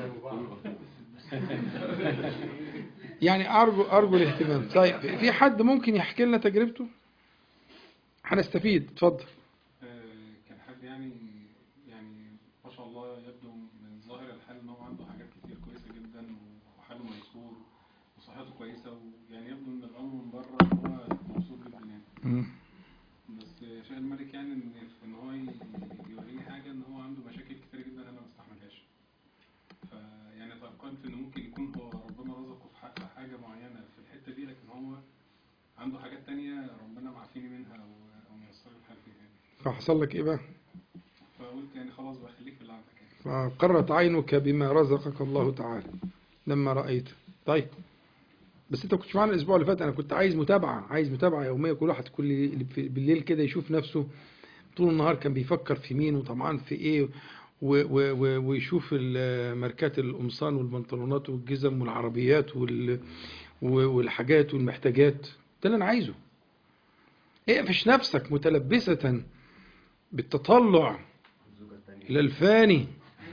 يعني ارجو ارجو الاهتمام طيب في حد ممكن يحكي لنا تجربته هنستفيد اتفضل آه، كان حد يعني يعني ما شاء الله يبدو من ظاهر الحال ان هو عنده حاجات كتير كويسه جدا وحاله ميسور وصحته كويسه ويعني يبدو ان الامر من بره ان هو مبسوط جدا يعني مم. بس شاء الملك يعني ان ان هو ي- يوريني حاجه ان هو عنده مشاكل كتير جدا انا ما استحملهاش فيعني توقعت ان ممكن يكون هو ربنا رزقه في حق حاجه معينه في الحته دي لكن هو عنده حاجات تانية ربنا معافيني منها او او ميسر لي الحال فيها يعني فحصل لك ايه بقى فقلت يعني خلاص بقى خليك في اللي عندك يعني فقرت عينك بما رزقك الله تعالى لما رأيت طيب بس انت كنتش معانا الاسبوع اللي فات انا كنت عايز متابعه عايز متابعه يوميه كل واحد كل بالليل كده يشوف نفسه طول النهار كان بيفكر في مين وطمعان في ايه و و و ويشوف ال- ماركات القمصان والبنطلونات والجزم والعربيات وال و- والحاجات والمحتاجات ده اللي انا عايزه اقفش نفسك متلبسة بالتطلع إلى الفاني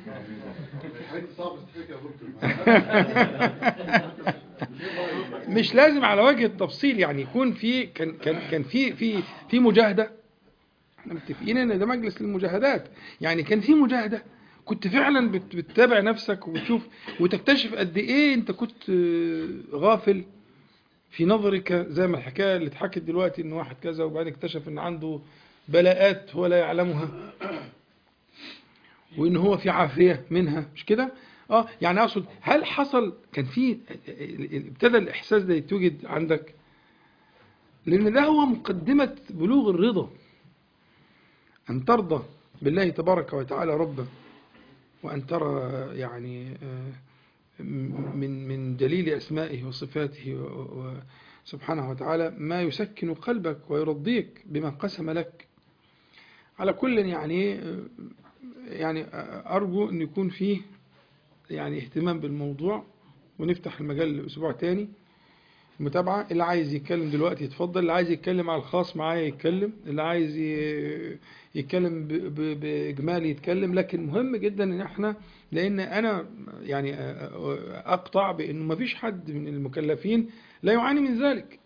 مش لازم على وجه التفصيل يعني يكون في كان كان كان في في في مجاهده احنا متفقين ان ده مجلس للمجاهدات يعني كان في مجاهده كنت فعلا بت- بتتابع نفسك وبتشوف وتكتشف قد ايه انت كنت آه، غافل في نظرك زي ما الحكايه اللي اتحكت دلوقتي ان واحد كذا وبعدين اكتشف ان عنده بلاءات هو لا يعلمها وان هو في عافيه منها مش كده اه يعني اقصد هل حصل كان في ابتدى الاحساس ده يتوجد عندك لان ده هو مقدمه بلوغ الرضا ان ترضى بالله تبارك وتعالى ربا وان ترى يعني آه، من من جليل اسمائه وصفاته و- و- سبحانه وتعالى ما يسكن قلبك ويرضيك بما قسم لك على كل يعني يعني أرجو أن يكون فيه يعني اهتمام بالموضوع ونفتح المجال لأسبوع تاني متابعة اللي عايز يتكلم دلوقتي يتفضل اللي عايز يتكلم على الخاص معايا يتكلم اللي عايز ي- يتكلم ب- ب- بإجمالي يتكلم لكن مهم جدا ان احنا لان انا يعني اقطع بانه ما فيش حد من المكلفين لا يعاني من ذلك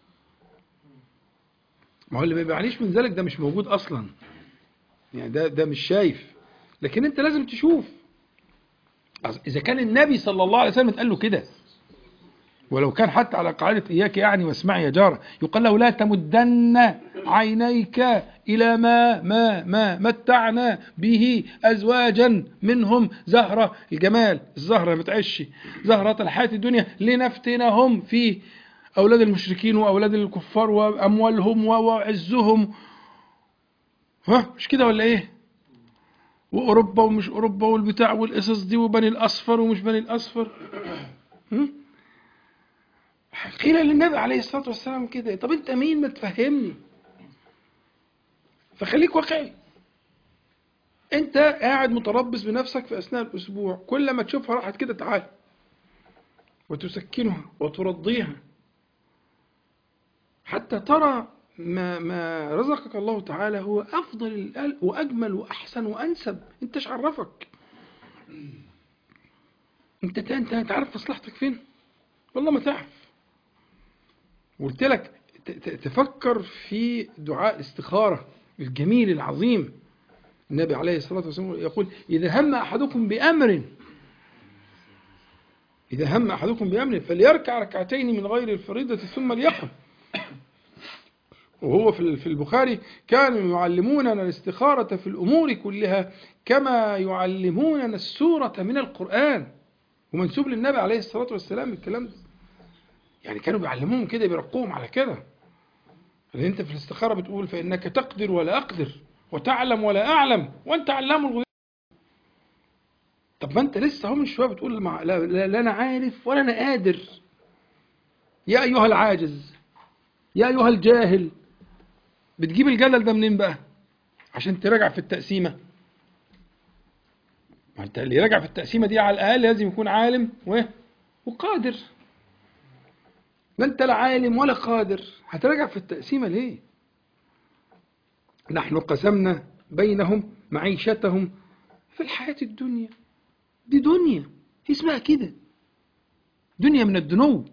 ما هو اللي ما بيعانيش من ذلك ده مش موجود اصلا يعني ده ده مش شايف لكن انت لازم تشوف أصل اذا كان النبي صلى الله عليه وسلم اتقال له كده ولو كان حتى على قاعدة إياك يعني واسمعي يا جارة يقال له لا تمدن عينيك إلى ما ما ما متعنا به أزواجا منهم زهرة الجمال الزهرة ما تعيش زهرة الحياة الدنيا لنفتنهم فيه أولاد المشركين وأولاد الكفار وأموالهم وعزهم ها مش كده ولا إيه وأوروبا ومش أوروبا والبتاع والقصص دي وبني الأصفر ومش بني الأصفر هم؟ قيل للنبي عليه الصلاة والسلام كده طب انت مين ما تفهمني فخليك واقعي انت قاعد متربص بنفسك في اثناء الاسبوع كل ما تشوفها راحت كده تعال وتسكنها وترضيها حتى ترى ما ما رزقك الله تعالى هو افضل الأل- واجمل واحسن وانسب انت ايش عرفك انت انت انت عارف مصلحتك فين والله ما تعرف قلت لك ت- ت- تفكر في دعاء الاستخارة الجميل العظيم النبي عليه الصلاة والسلام يقول إذا هم أحدكم بأمر إذا هم أحدكم بأمر فليركع ركعتين من غير الفريضة ثم ليقم وهو في في البخاري كانوا يعلموننا الاستخارة في الأمور كلها كما يعلموننا السورة من القرآن ومنسوب للنبي عليه الصلاة والسلام الكلام ده يعني كانوا بيعلموهم كده بيرقوهم على كده لأن أنت في الاستخارة بتقول فإنك تقدر ولا أقدر وتعلم ولا أعلم وأنت علام الغيوب طب ما أنت لسه هو من شوية بتقول مع لا, لا, لا أنا عارف ولا أنا قادر يا أيها العاجز يا أيها الجاهل بتجيب الجلل ده منين بقى عشان تراجع في التقسيمة ما أنت اللي يراجع في التقسيمة دي على الأقل لازم يكون عالم و... وقادر لا انت لا عالم ولا قادر هتراجع في التقسيمه ليه نحن قسمنا بينهم معيشتهم في الحياه الدنيا دي دنيا اسمها كده دنيا من الدنو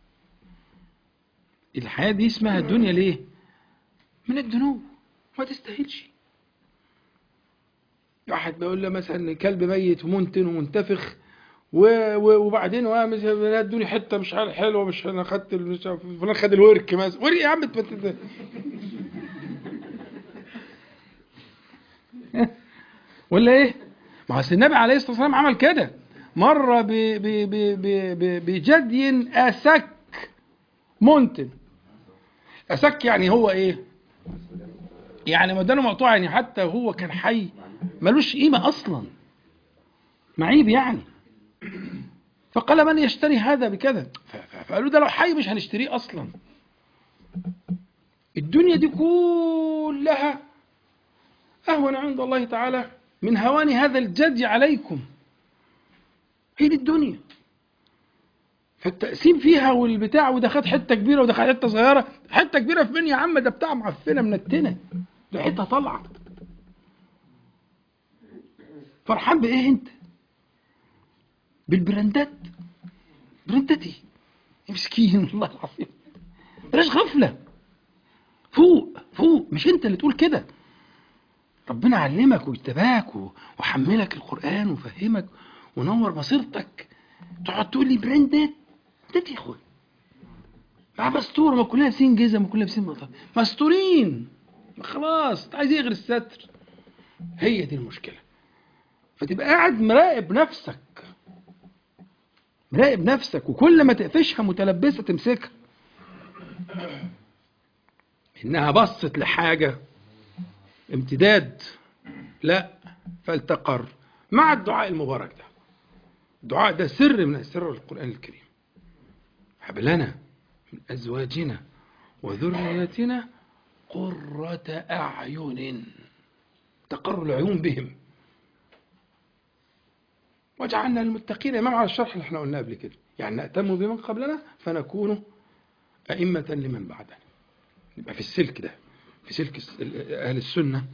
الحياه دي اسمها دنيا ليه من الدنو ما تستاهلش واحد بيقول له مثلا كلب ميت ومنتن ومنتفخ و- و- وبعدين هو مش ادوني حته مش عارف حلوه مش انا خدت ال- مش عارف فلان خد الورك مثلا ورك يا عم انت انت- ولا ايه؟ ما هو أصل النبي عليه الصلاه والسلام عمل كده مره ب- ب- ب- ب- ب- بجدي اسك منتن اسك يعني هو ايه؟ يعني ودانه مقطوع يعني حتى هو كان حي ملوش قيمه اصلا معيب يعني فقال من يشتري هذا بكذا ف- ف- فقالوا ده لو حي مش هنشتريه اصلا الدنيا دي كلها اهون عند الله تعالى من هوان هذا الجدي عليكم هي دي الدنيا فالتقسيم فيها والبتاع وده خد حته كبيره وده خد حته صغيره حته كبيره في مين يا عم ده بتاع معفنه منتنه ده حته طالعه فرحان بايه انت بالبراندات براندتي مسكين والله العظيم بلاش غفله فوق فوق مش انت اللي تقول كده ربنا علمك واجتباك و- وحملك القرآن وفهمك ونور بصيرتك تقعد تقول لي براندات ده يا اخويا مع مستور ما كلنا لابسين جزم وكلنا لابسين بطل مستورين ما خلاص انت عايز يغري الستر هي دي المشكله فتبقى قاعد مراقب نفسك مراقب نفسك وكل ما تقفشها متلبسه تمسكها انها بصت لحاجه امتداد لا فالتقر مع الدعاء المبارك ده الدعاء ده سر من اسرار القران الكريم هب لنا من ازواجنا وذريتنا قرة أعين تقر العيون بهم وجعلنا للمتقين إمام على الشرح اللي احنا قلناه قبل كده يعني نأتم بمن قبلنا فنكون أئمة لمن بعدنا يبقى في السلك ده في سلك الس- ال- أهل السنة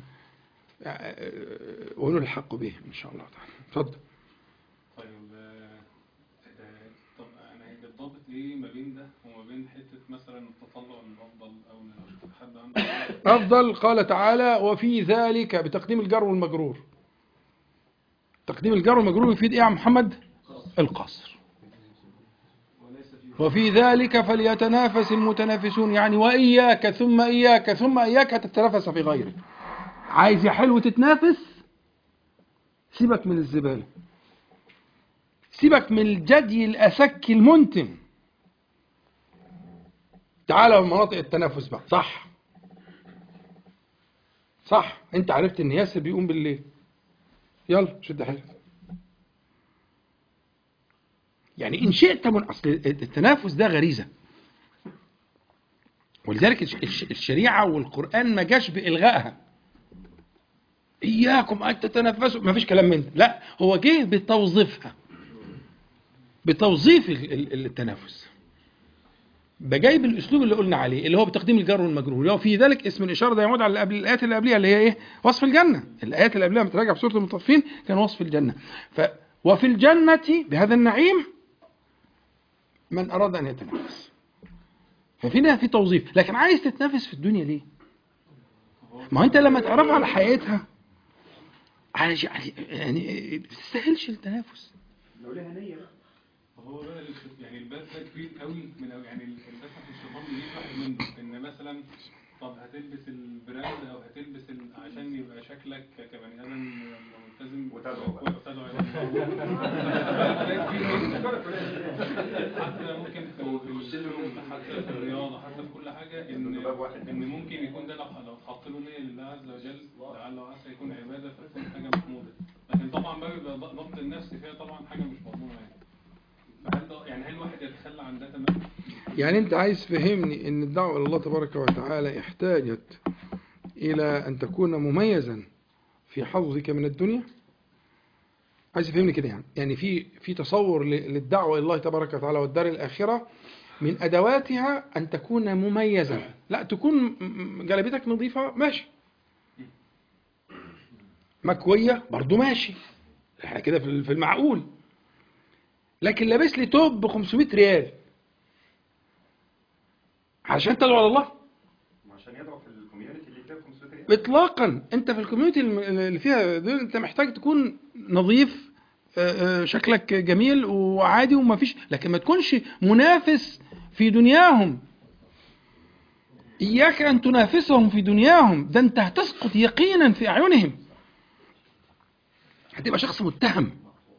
أولو الحق به إن شاء الله تعالى اتفضل طيب آه، آه، طب انا بالضبط ايه ما بين ده وما بين حته مثلا التطلع للافضل او لو شفت حد عنده أفضل قال تعالى وفي ذلك بتقديم الجر والمجرور تقديم الجر والمجرور يفيد إيه يا محمد القصر وليس فيه وفي ذلك فليتنافس المتنافسون يعني وإياك ثم إياك ثم إياك هتتنافس في غيرك عايز يا حلو تتنافس سيبك من الزبالة سيبك من الجدي الأسك المنتن تعالى مناطق التنافس بقى صح صح انت عرفت ان ياسر بيقوم بالليل يلا شد حيلك يعني إن شئت من أصل التنافس ده غريزة ولذلك الش- الش- الشريعة والقرآن ما جاش بإلغائها إياكم أن تتنافسوا ما فيش كلام من ده لا هو جه بتوظيفها بتوظيف ال- ال- التنافس بجايب الاسلوب اللي قلنا عليه اللي هو بتقديم الجر والمجرور لو في ذلك اسم الاشاره ده يعود على اللي قبل الايات اللي قبلها اللي هي ايه وصف الجنه الايات اللي قبلها بتراجع في سوره المطففين كان وصف الجنه ف وفي الجنه بهذا النعيم من اراد ان يتنافس ففينا في توظيف لكن عايز تتنافس في الدنيا ليه ما هو انت لما تعرفها على حقيقتها على يعني ما تستاهلش التنافس لو ليها نية هو بقى الش- يعني الباب ده كبير قوي من أو يعني للاسف الشيطان بيجيب واحد منه ان مثلا طب هتلبس البراند او هتلبس ال... عشان يبقى شكلك ك- كبني ادم ملتزم وتدعو بقى. وتدعو الى الله ده كبير جدا. حتى ممكن في في الشغل حتى في الرياضه حتى في كل حاجه ان إنه باب واحد. ان ممكن يكون ده لو لو اتحط له نيه لله عز وجل لعل وعسى يكون عباده فتكون حاجه محموده لكن طبعا باب يبقى ضبط النفس فيها طبعا حاجه مش مضمونه يعني فهل ده يعني هل الواحد يتخلى عن ده تماما؟ يعني انت عايز تفهمني ان الدعوة الى الله تبارك وتعالى احتاجت الى ان تكون مميزا في حظك من الدنيا عايز تفهمني كده يعني يعني في في تصور ل- للدعوة الى الله تبارك وتعالى والدار الاخرة من ادواتها ان تكون مميزا لا تكون م- م- جلابيتك نظيفة ماشي مكوية برضو ماشي احنا كده في في المعقول لكن لابس لي توب ب 500 ريال عشان تدعو على الله عشان يدعو في الكوميونتي اللي فيها 500 ريال اطلاقا انت في الكوميونتي الم- اللي فيها دول انت محتاج تكون نظيف آه، آه، شكلك جميل وعادي وما فيش لكن ما تكونش منافس في دنياهم اياك ان تنافسهم في دنياهم ده انت هتسقط يقينا في اعينهم هتبقى شخص متهم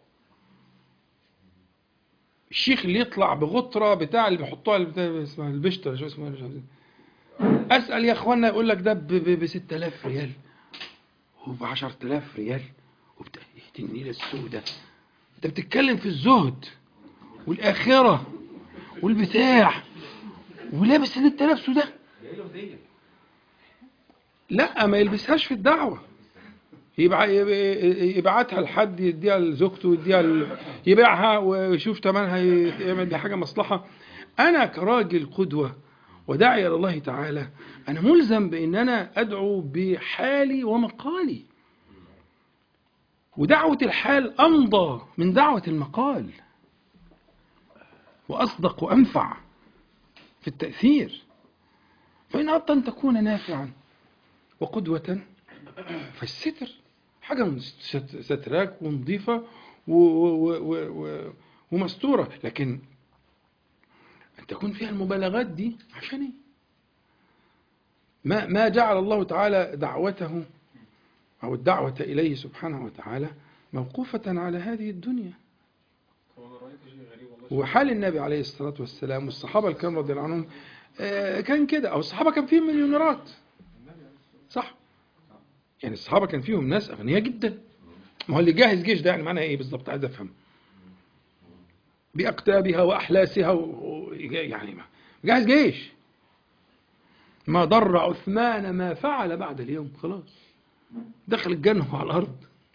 الشيخ اللي يطلع بغطرة بتاع اللي بيحطوها اللي بتاع اسمها البشتة شو اسمها مش عارف إيه. اسال يا اخوانا يقول لك ده ب 6000 ريال وب 10000 ريال وبتاع إيه النيله السوداء انت بتتكلم في الزهد والاخره والبتاع ولابس اللي انت لابسه ده لا ما يلبسهاش في الدعوه يبع- يب- يبعتها لحد يديها لزوجته يديها ل- يبيعها ويشوف ثمنها يعمل بيها حاجه مصلحه انا كراجل قدوه وداعي الى الله تعالى انا ملزم بان انا ادعو بحالي ومقالي ودعوه الحال امضى من دعوه المقال واصدق وانفع في التاثير فان اردت ان تكون نافعا وقدوه فالستر حاجة ست- ستراك ونظيفة و و و و ومستورة لكن أن تكون فيها المبالغات دي عشان إيه؟ ما ما جعل الله تعالى دعوته أو الدعوة إليه سبحانه وتعالى موقوفة على هذه الدنيا هو انا رايت شيء غريب والله وحال النبي عليه الصلاة والسلام والصحابة الكرام رضي الله عنهم آه، كان كده أو الصحابة كان فيهم مليونيرات صح يعني الصحابة كان فيهم ناس أغنياء جدا ما هو اللي جاهز جيش ده يعني معناها إيه بالظبط عايز أفهم بأقتابها وأحلاسها و... و- يعني ما- جاهز جيش ما ضر عثمان ما فعل بعد اليوم خلاص دخل الجنة على الأرض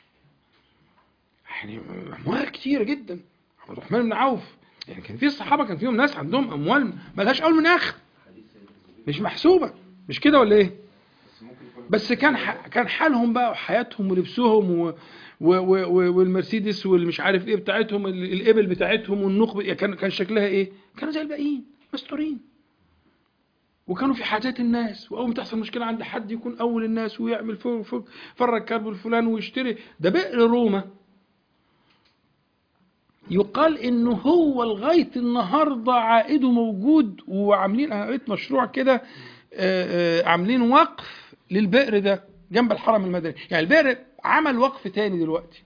يعني أموال كتيرة جدا عبد الرحمن بن عوف يعني كان في الصحابة كان فيهم ناس عندهم أموال ملهاش أول من آخر مش محسوبة مش كده ولا إيه؟ بس ممكن يكون بس كان ح... كان حالهم بقى وحياتهم ولبسهم و... و... و... و... والمرسيدس والمش عارف ايه بتاعتهم ال- الابل بتاعتهم والنقب يعني كان كان شكلها ايه؟ كانوا زي الباقيين مستورين وكانوا في حاجات الناس واول ما تحصل مشكله عند حد يكون اول الناس ويعمل فوق فوق فرج كرب الفلان ويشتري ده بئر روما يقال انه هو لغايه النهارده عائده موجود وعاملين انا قريت مشروع كده آه، آه، عاملين وقف للبئر ده جنب الحرم المدني يعني البئر عمل وقف تاني دلوقتي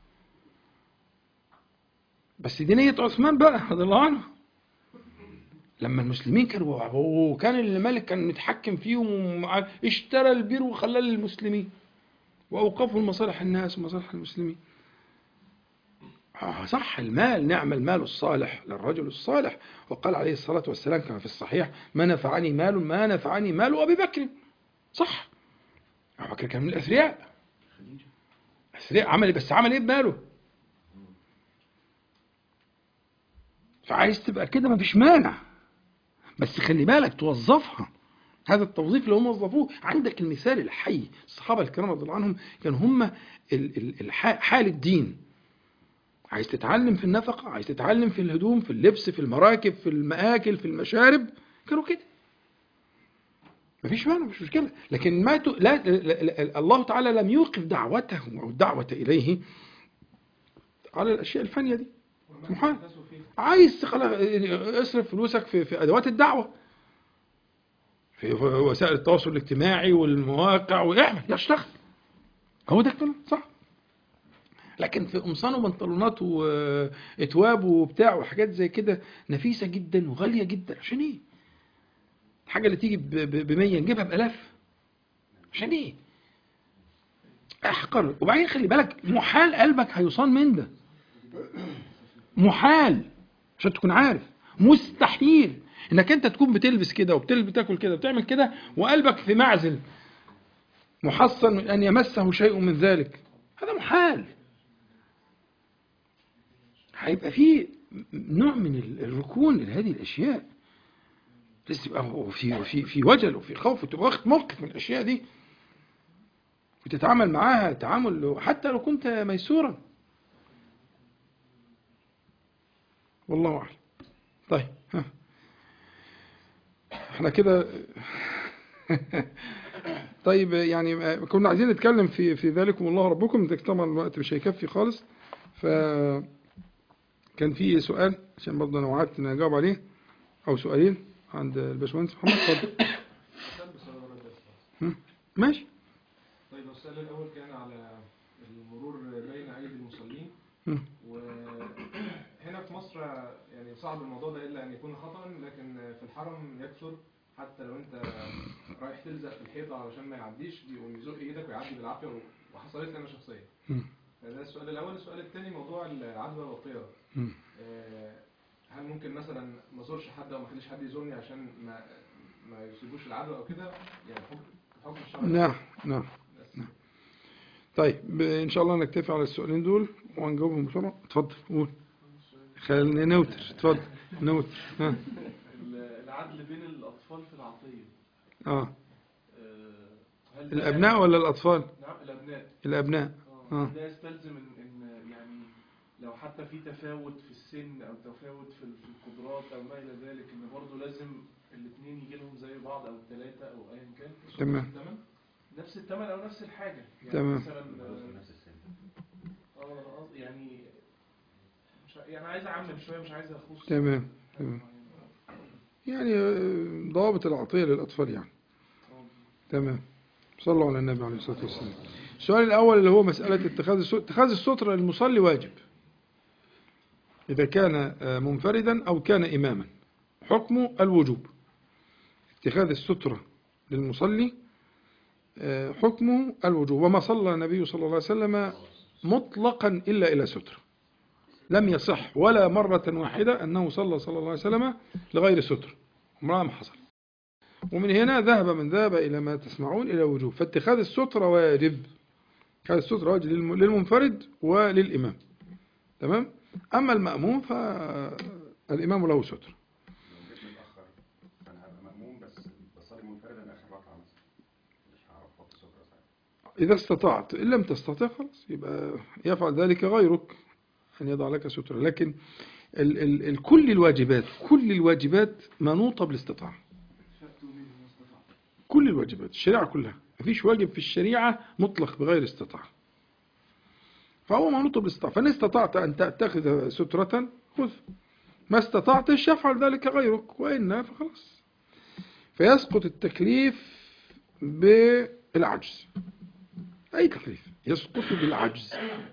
بس دي نية عثمان بقى رضي الله عنه لما المسلمين كانوا وكان الملك كان متحكم فيهم ومع- اشترى البير وخلاه للمسلمين واوقفوا لمصالح الناس ومصالح المسلمين آه صح المال نعم المال الصالح للرجل الصالح وقال عليه الصلاة والسلام كما في الصحيح ما نفعني مال ما نفعني مال أبي بكر صح أبو بكر كان من الأثرياء أثرياء عمل إيه؟ بس عمل إيه بماله فعايز تبقى كده مفيش مانع بس خلي بالك توظفها هذا التوظيف اللي هم وظفوه عندك المثال الحي الصحابة الكرام رضي الله عنهم كانوا هم ال- ال- الح- حال الدين عايز تتعلم في النفقة عايز تتعلم في الهدوم في اللبس في المراكب في المآكل في المشارب كانوا كده مفيش مانع مش مشكلة لكن ما ت... لا... لا... لا... الله تعالى لم يوقف دعوته أو الدعوة إليه على الأشياء الفانية دي محال عايز تخلق... اصرف فلوسك في... في أدوات الدعوة في وسائل التواصل الاجتماعي والمواقع واعمل يشتغل هو ده الكلام صح لكن في قمصان وبنطلونات واتواب وبتاع وحاجات زي كده نفيسه جدا وغاليه جدا عشان ايه؟ الحاجه اللي تيجي ب 100 نجيبها بالاف عشان ايه؟ احقر وبعدين خلي بالك محال قلبك هيصان من ده محال عشان تكون عارف مستحيل انك انت تكون بتلبس كده وبتلبس تاكل كده وبتعمل كده وقلبك في معزل محصن من ان يمسه شيء من ذلك هذا محال هيبقى فيه نوع من الركون لهذه الاشياء لازم يبقى في في في وجل وفي خوف وتبقى واخد موقف من الاشياء دي وتتعامل معاها تعامل حتى لو كنت ميسورا والله اعلم طيب ها احنا كده طيب يعني كنا عايزين نتكلم في في ذلكم الله ربكم ده طبعا الوقت مش هيكفي خالص ف كان في سؤال عشان برضه انا وعدت ان اجاوب عليه او سؤالين عند الباشمهندس محمد اتفضل سؤال بس أنا برد بس. ماشي طيب السؤال الأول كان على المرور بين أيدي المصلين مم. وهنا في مصر يعني صعب الموضوع ده إلا أن يكون خطأ لكن في الحرم يكثر حتى لو أنت رايح تلزق في الحيطة علشان ما يعديش بيقوم يزق إيدك ويعدي بالعافية وحصلت لي أنا شخصيا مم. ده السؤال الأول السؤال الثاني موضوع العدوى والطيرة مم. آه، هل ممكن مثلا ما ازورش حد او ما اخليش حد يزورني عشان ما ما يصيبوش العدوى او كده يعني حكم حكم الشرع نعم نعم بس. طيب ان شاء الله نكتفي على السؤالين دول وهنجاوبهم بسرعه اتفضل قول خلينا نوتر اتفضل نوتر ها العدل بين الأطفال في العطية اه آه، هل ده- الابناء ولا الاطفال نعم الأبناء الابناء آه، آه. هل ده يستلزم إن إن يعني لو حتى في تفاوت في السن أو تفاوت في في القدرات أو ما إلى ذلك إن برضه لازم الاثنين يجي لهم زي بعض أو الثلاثة أو أيا كان تمام تمام نفس الثمن أو نفس الحاجة يعني تمام. مثلا آه، نفس السن اه قصدي يعني مش ع- يعني عايز اعمم شويه مش عايز اخص تمام تمام يعني آه، ضوابط العطيه للاطفال يعني تمام صلوا على النبي عليه الصلاه والسلام السؤال الاول اللي هو مساله اتخاذ الستر اتخاذ الستره للمصلي واجب اذا كان آه، منفردا او كان اماما حكمه الوجوب اتخاذ الستره للمصلي آه، حكمه الوجوب وما صلى النبي صلى الله عليه وسلم مطلقا الا الى ستره لم يصح ولا مرة واحدة أنه صلى صلى الله عليه وسلم لغير ستر عمرها ما حصل ومن هنا ذهب من ذهب إلى ما تسمعون إلى وجوب فاتخاذ السترة واجب اتخاذ السترة واجب للم- للمنفرد وللإمام تمام أما المأموم فالإمام له ستر لو جيت متأخر فأنا هبقى مأموم بس بصلي منفردا آخر ركعة مثلا مش هعرف أحط سترة ساعتها إذا استطعت إن لم تستطع خلاص يبقى يفعل ذلك غيرك أن يضع لك سترة لكن ال ال ال كل الواجبات كل الواجبات منوطة بالاستطاعة كل الواجبات الشريعة كلها مفيش واجب في الشريعة مطلق بغير استطاعة فهو منوط بالاستطاعة فإن استطعت أن تتخذ سترة خذ ما استطعتش يفعل ذلك غيرك وإلا فخلاص فيسقط التكليف بالعجز أي تكليف يسقط بالعجز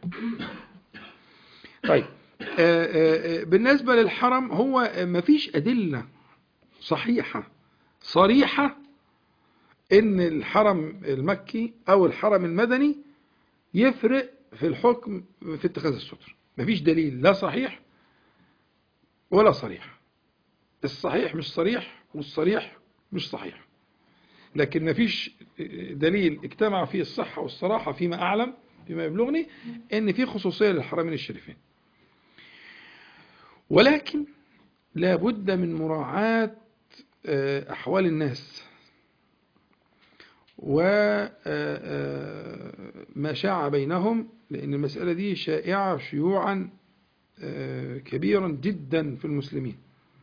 طيب آه، آه، آه، بالنسبة للحرم هو مفيش أدلة صحيحة صريحة إن الحرم المكي أو الحرم المدني يفرق في الحكم في اتخاذ الستر مفيش دليل لا صحيح ولا صريح الصحيح مش صريح والصريح مش صحيح لكن مفيش دليل اجتمع فيه الصحة والصراحة فيما أعلم فيما يبلغني ان في خصوصية للحرمين الشريفين ولكن لا بد من مراعاة آه، أحوال الناس وما شاع بينهم لأن المسألة دي شائعة شيوعا آه، كبيرا جدا في المسلمين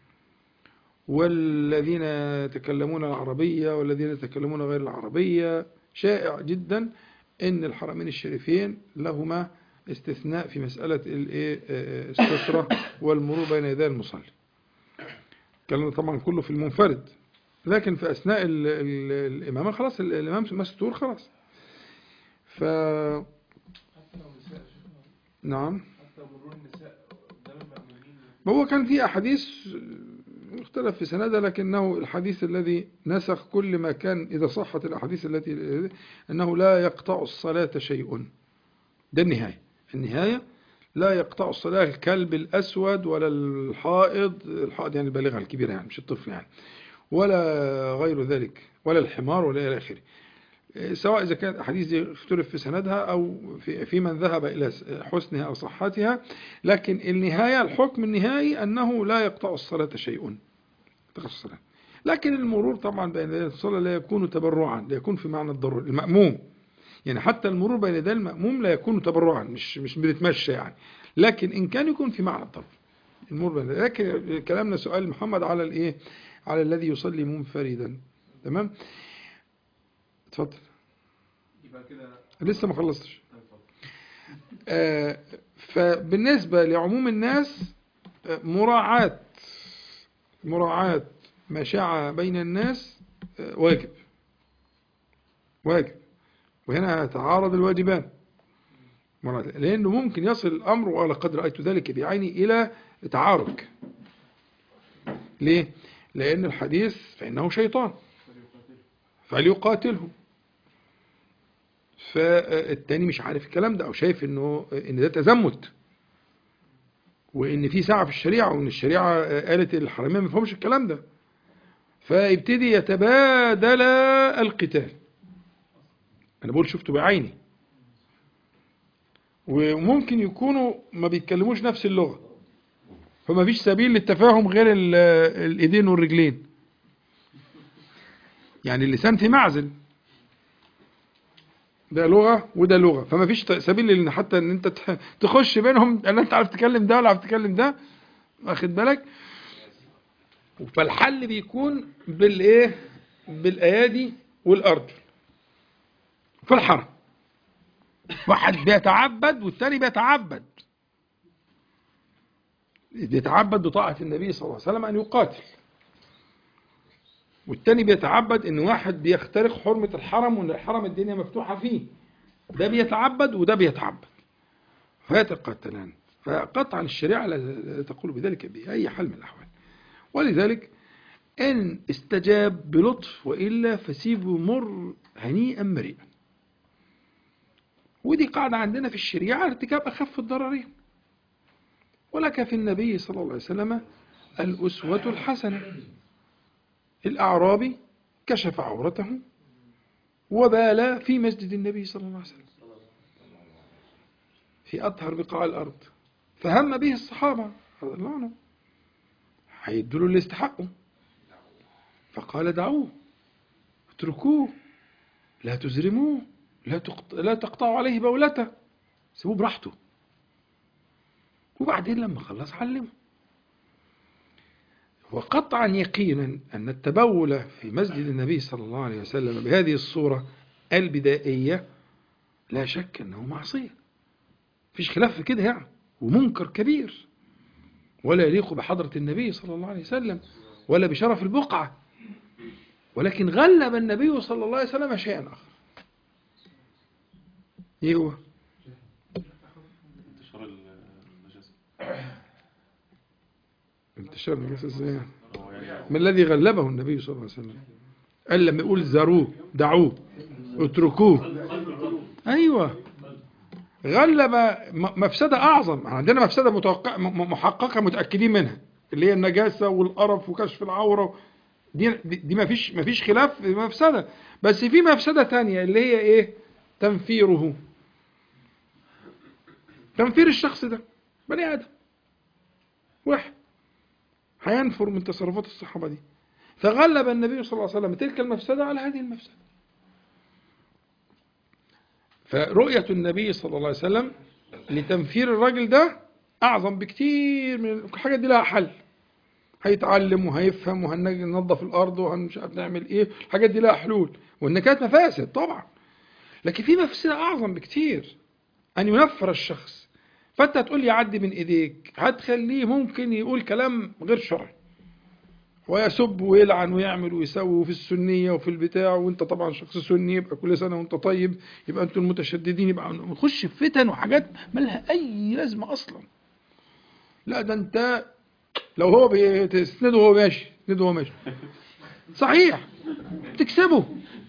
والذين يتكلمون العربية والذين يتكلمون غير العربية شائع جدا ان الحرمين الشريفين لهما استثناء في مسألة الإيه، آه، السترة والمرور بين يدي المصلي الكلام ده طبعا كله في المنفرد لكن في أثناء ال- ال- الإمامة خلاص ال- الإمام مستور خلاص ف حتى لو نساء شيخنا نعم حتى مرور النساء قدام المأمومين هو كان في أحاديث مختلف في سندها لكنه الحديث الذي نسخ كل ما كان إذا صحت الأحاديث التي أنه لا يقطع الصلاة شيء ده النهاية النهاية لا يقطع الصلاة الكلب الأسود ولا الحائض الحائض يعني البالغة الكبيرة يعني مش الطفل يعني ولا غير ذلك ولا الحمار ولا إلى آخره سواء إذا كانت الأحاديث دي اختلف في سندها أو في, في من ذهب إلى حسنها أو صحتها لكن النهاية الحكم النهائي أنه لا يقطع الصلاة شيء يقطع الصلاة لكن المرور طبعا بين يدي الصلاة لا يكون تبرعا لا يكون في معنى الضرورة المأموم يعني حتى المرور بين يدي المأموم لا يكون تبرعا مش مش بنتمشى يعني لكن إن كان يكون في معنى الضرورة المرور بين يدي لكن كلامنا سؤال محمد على الإيه على الذي يصلي منفردا تمام اتفضل يبقى كده لسه ما خلصتش طيب اتفضل. آه، فبالنسبة لعموم الناس آه، مراعاة مراعاة ما شاع بين الناس آه، واجب واجب وهنا يتعارض الواجبان مراعاة لأنه ممكن يصل الأمر وعلى قد رأيت ذلك بعيني إلى تعارك ليه؟ لأن الحديث فإنه شيطان فليقاتله فالتاني مش عارف الكلام ده او شايف انه ان ده تزمت وان في ساعه في الشريعه وان الشريعه قالت الحرمين ما فهمش الكلام ده فيبتدي يتبادل القتال انا بقول شفته بعيني وممكن يكونوا ما بيتكلموش نفس اللغه فما فيش سبيل للتفاهم غير ال- الايدين والرجلين يعني اللسان في معزل ده لغة وده لغة فما فيش ت- سبيل ان حتى ان انت ت- تخش بينهم ان انت عارف تتكلم ده ولا عارف تتكلم ده واخد بالك فالحل بيكون بالايه بالايادي والارجل في الحرم واحد بيتعبد والتاني بيتعبد بيتعبد بطاعة النبي صلى الله عليه وسلم ان يقاتل والتاني بيتعبد ان واحد بيخترق حرمة الحرم وان الحرم الدنيا مفتوحة فيه ده بيتعبد وده بيتعبد فيتقاتلان فقطعا الشريعة لا تقول بذلك بأي حال من الأحوال ولذلك إن استجاب بلطف وإلا فسيبه مر هنيئا مريئا ودي قاعدة عندنا في الشريعة ارتكاب أخف الضررين ولك في النبي صلى الله عليه وسلم الأسوة الحسنة الأعرابي كشف عورته وبال في مسجد النبي صلى الله عليه وسلم في أطهر بقاع الأرض فهم به الصحابة رضي الله عنهم هيدوا له اللي يستحقه فقال دعوه اتركوه لا تزرموه لا تقط... لا تقطعوا عليه بولته سيبوه براحته وبعدين لما خلص علمه وقطعا يقينا أن التبول في مسجد النبي صلى الله عليه وسلم بهذه الصورة البدائية لا شك أنه معصية فيش خلاف في كده يعني ومنكر كبير ولا يليق بحضرة النبي صلى الله عليه وسلم ولا بشرف البقعة ولكن غلب النبي صلى الله عليه وسلم شيئا آخر ايه هو انتشار النجاسة انتشار النجاسة ازاي يعني؟ هو يعني ما الذي غلبه النبي صلى الله عليه وسلم قال لما يقول ذروه دعوه اتركوه ايوه غلب م- مفسدة أعظم عندنا مفسدة متوقع م- محققة متأكدين منها اللي هي النجاسة والقرف وكشف العورة دي دي ما فيش ما فيش خلاف في مفسدة بس في مفسدة تانية اللي هي إيه تنفيره تنفير الشخص ده بني آدم واحد هينفر من تصرفات الصحابة دي فغلب النبي صلى الله عليه وسلم تلك المفسدة على هذه المفسدة فرؤية النبي صلى الله عليه وسلم لتنفير الراجل ده أعظم بكتير من الحاجات دي لها حل هيتعلم وهيفهم وهننظف الأرض وهنمش عارف نعمل إيه الحاجات دي لها حلول وإن كانت مفاسد طبعا لكن في مفسدة أعظم بكتير أن ينفر الشخص فأنت هتقول لي عدي من إيديك هتخليه ممكن يقول كلام غير شرعي ويسب ويلعن ويعمل ويسوي في السنية وفي البتاع وانت طبعا شخص سني يبقى كل سنة وانت طيب يبقى انتوا المتشددين يبقى نخش في فتن وحاجات مالها اي لازمة اصلا لا ده انت لو هو بتسنده وهو ماشي تسنده وهو ماشي صحيح تكسبه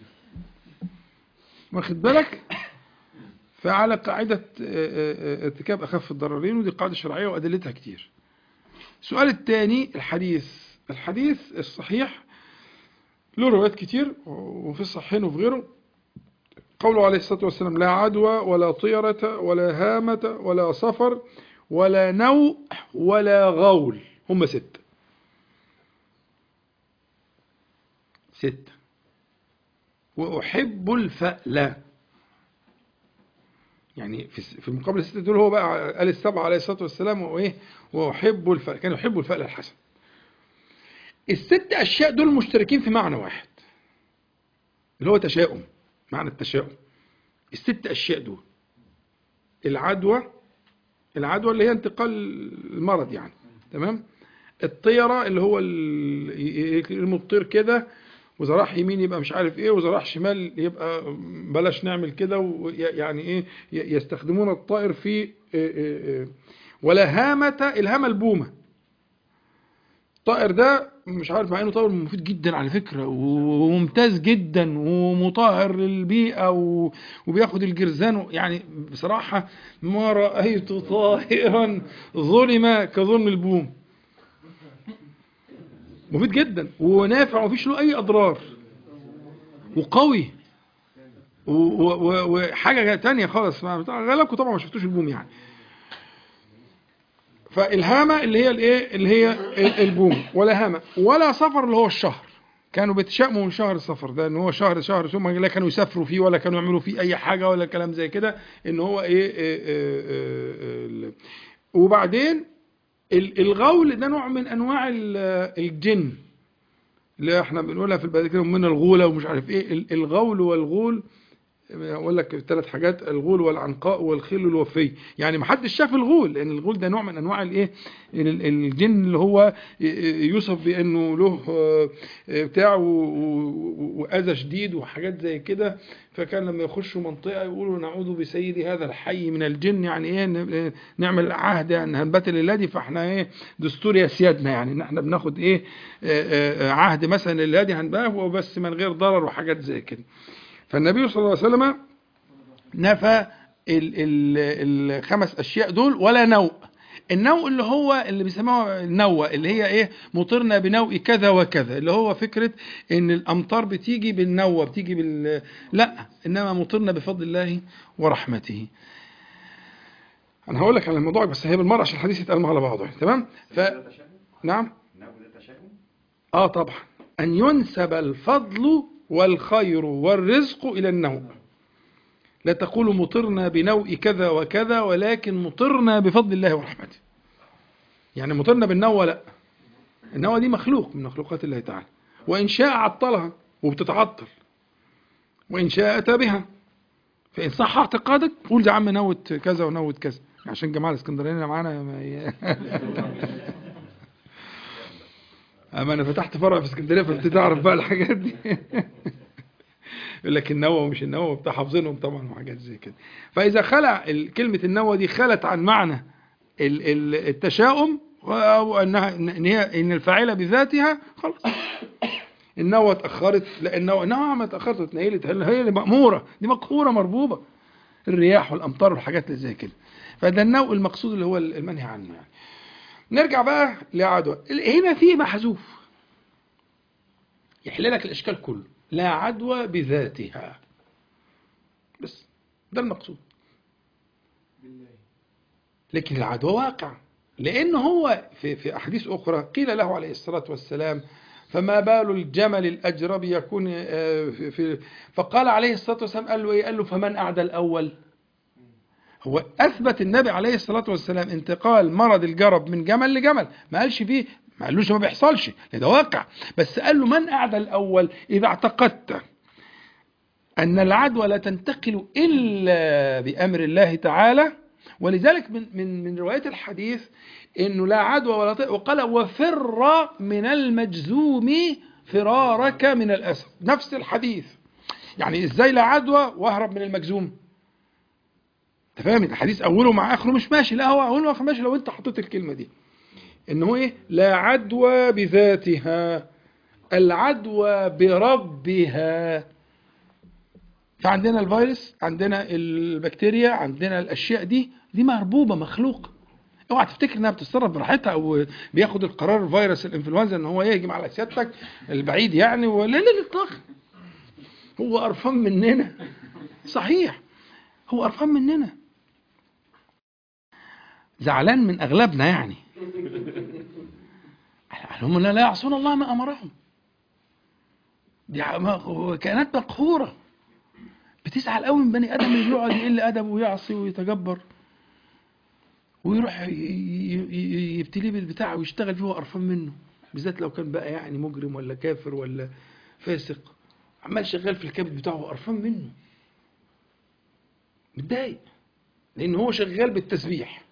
واخد بالك فعلى قاعدة اه، اه، اه، ارتكاب أخف الضررين ودي قاعدة شرعية وأدلتها كتير السؤال الثاني الحديث الحديث الصحيح له روايات كتير وفي الصحيحين وفي غيره قوله عليه الصلاة والسلام لا عدوى ولا طيرة ولا هامة ولا صفر ولا نوء ولا غول هم ستة ستة وأحب الفأل يعني في في المقابل الستة دول هو بقى قال السبعة عليه الصلاة والسلام وإيه وأحب الفأل كان يحب الفأل الحسن الست أشياء دول مشتركين في معنى واحد اللي هو تشاؤم معنى التشاؤم الست أشياء دول العدوى العدوى اللي هي انتقال المرض يعني تمام الطيرة اللي هو ال- المطير كده وإذا راح يمين يبقى مش عارف ايه وإذا راح شمال يبقى بلاش نعمل كده ويعني ايه ي- يستخدمون الطائر في إيه إيه إيه. ولا هامة الهامة البومة الطائر ده مش عارف مع انه طائر مفيد جدا على فكرة وممتاز جدا ومطهر للبيئة و- وبياخد الجرذان يعني بصراحة ما رأيت طائرا ظلم كظلم البوم مفيد جدا ونافع ومفيش له اي اضرار وقوي و- و- و- وحاجة تانية خالص ما- غالبكم طبعا ما شفتوش البوم يعني فالهامة اللي هي الايه اللي هي ال- البوم ولا هامة ولا سفر اللي هو الشهر كانوا بيتشائموا من شهر السفر ده ان هو شهر شهر ثم لا كانوا يسافروا فيه ولا كانوا يعملوا فيه اي حاجة ولا كلام زي كده ان هو ايه, إيه, إيه, إيه ال- وبعدين ال- الغول ده نوع من انواع ال- الجن اللي احنا بنقولها في البلد كده من الغولة ومش عارف ايه ال- الغول والغول اقول لك ثلاث حاجات الغول والعنقاء والخيل الوفي يعني ما حدش شاف الغول لان الغول ده نوع من انواع الايه ال- الجن اللي هو يوصف بانه له آه، بتاع و- و- واذى شديد وحاجات زي كده فكان لما يخشوا منطقه يقولوا نعوذ بسيد هذا الحي من الجن يعني ايه ن- نعمل عهد ان هنبتل الذي فاحنا ايه دستور يا سيادنا يعني ان احنا بناخد ايه آه، آه، عهد مثلا الذي هنباه وبس من غير ضرر وحاجات زي كده فالنبي صلى الله عليه وسلم نفى ال ال الخمس أشياء دول ولا نوء النوء اللي هو اللي بيسموه النوى اللي هي ايه مطرنا بنوء كذا وكذا اللي هو فكره ان الامطار بتيجي بالنوى بتيجي بال لا انما مطرنا بفضل الله ورحمته انا هقول لك على الموضوع بس هي بالمره عشان الحديث يتقال على بعضه يعني تمام ف ده تشاؤم؟ نعم النوم ده تشاؤم؟ اه طبعا ان ينسب الفضل والخير والرزق الى النوء لا تقول مطرنا بنوء كذا وكذا ولكن مطرنا بفضل الله ورحمته يعني مطرنا بالنوى لا النوى دي مخلوق من مخلوقات الله تعالى وإن شاء عطلها وبتتعطل وإن شاء أتى بها فإن صح اعتقادك قول يا عم نوت كذا ونوت كذا عشان الجماعة الاسكندرانيين اللي معانا ما ي- أما أنا فتحت فرع في اسكندرية فابتدي أعرف بقى الحاجات دي يقول لك النوى ومش النوى بتاع حافظينهم طبعا وحاجات زي كده فإذا خلع ال- كلمة النوى دي خلت عن معنى ال- ال- التشاؤم أو أنها إن هي إن الفاعلة بذاتها خلاص النوى اتأخرت لا النوى النوى ما اتأخرت اتنيلت هي اللي مأمورة دي مقهورة مربوبة الرياح والأمطار والحاجات اللي زي كده فده النوع المقصود اللي هو المنهي عنه يعني نرجع بقى لعدوى هنا في محذوف يحل لك الإشكال كله لا عدوى بذاتها بس ده المقصود لكن العدوى واقع لأن هو في, في أحاديث أخرى قيل له عليه الصلاة والسلام فما بال الجمل الأجرب يكون آه، في, في فقال عليه الصلاة والسلام قال له إيه قال له فمن أعدى الأول هو أثبت النبي عليه الصلاة والسلام انتقال مرض الجرب من جمل لجمل ما قالش فيه ما قالوش ما بيحصلش ده واقع بس قال له من أعدى الأول إذا اعتقدت أن العدوى لا تنتقل إلا بأمر الله تعالى ولذلك من من من روايات الحديث انه لا عدوى ولا طير وقال وفر من المجزوم فرارك من الاسد نفس الحديث يعني ازاي لا عدوى واهرب من المجزوم انت فاهم الحديث اوله مع اخره مش ماشي لا هو اوله مع اخره ماشي لو انت حطيت الكلمه دي ان هو ايه لا عدوى بذاتها العدوى بربها فعندنا الفيروس عندنا البكتيريا عندنا الاشياء دي دي مربوبه مخلوقه اوعى تفتكر انها بتتصرف براحتها او بياخد القرار فيروس الانفلونزا ان هو يهجم على سيادتك البعيد يعني ولا لا لا اطلاقا هو قرفان مننا صحيح هو قرفان مننا زعلان من اغلبنا يعني هم لا لا يعصون الله ما امرهم دي ع- كائنات مقهوره بتزعل قوي من بني ادم اللي بيقعد يقل ادبه ويعصي ويتجبر ويروح ي- ي- ي- يبتليه بالبتاع ويشتغل فيه وهو قرفان منه بالذات لو كان بقى يعني مجرم ولا كافر ولا فاسق عمال شغال في الكبد بتاعه وقرفان منه متضايق لان هو شغال بالتسبيح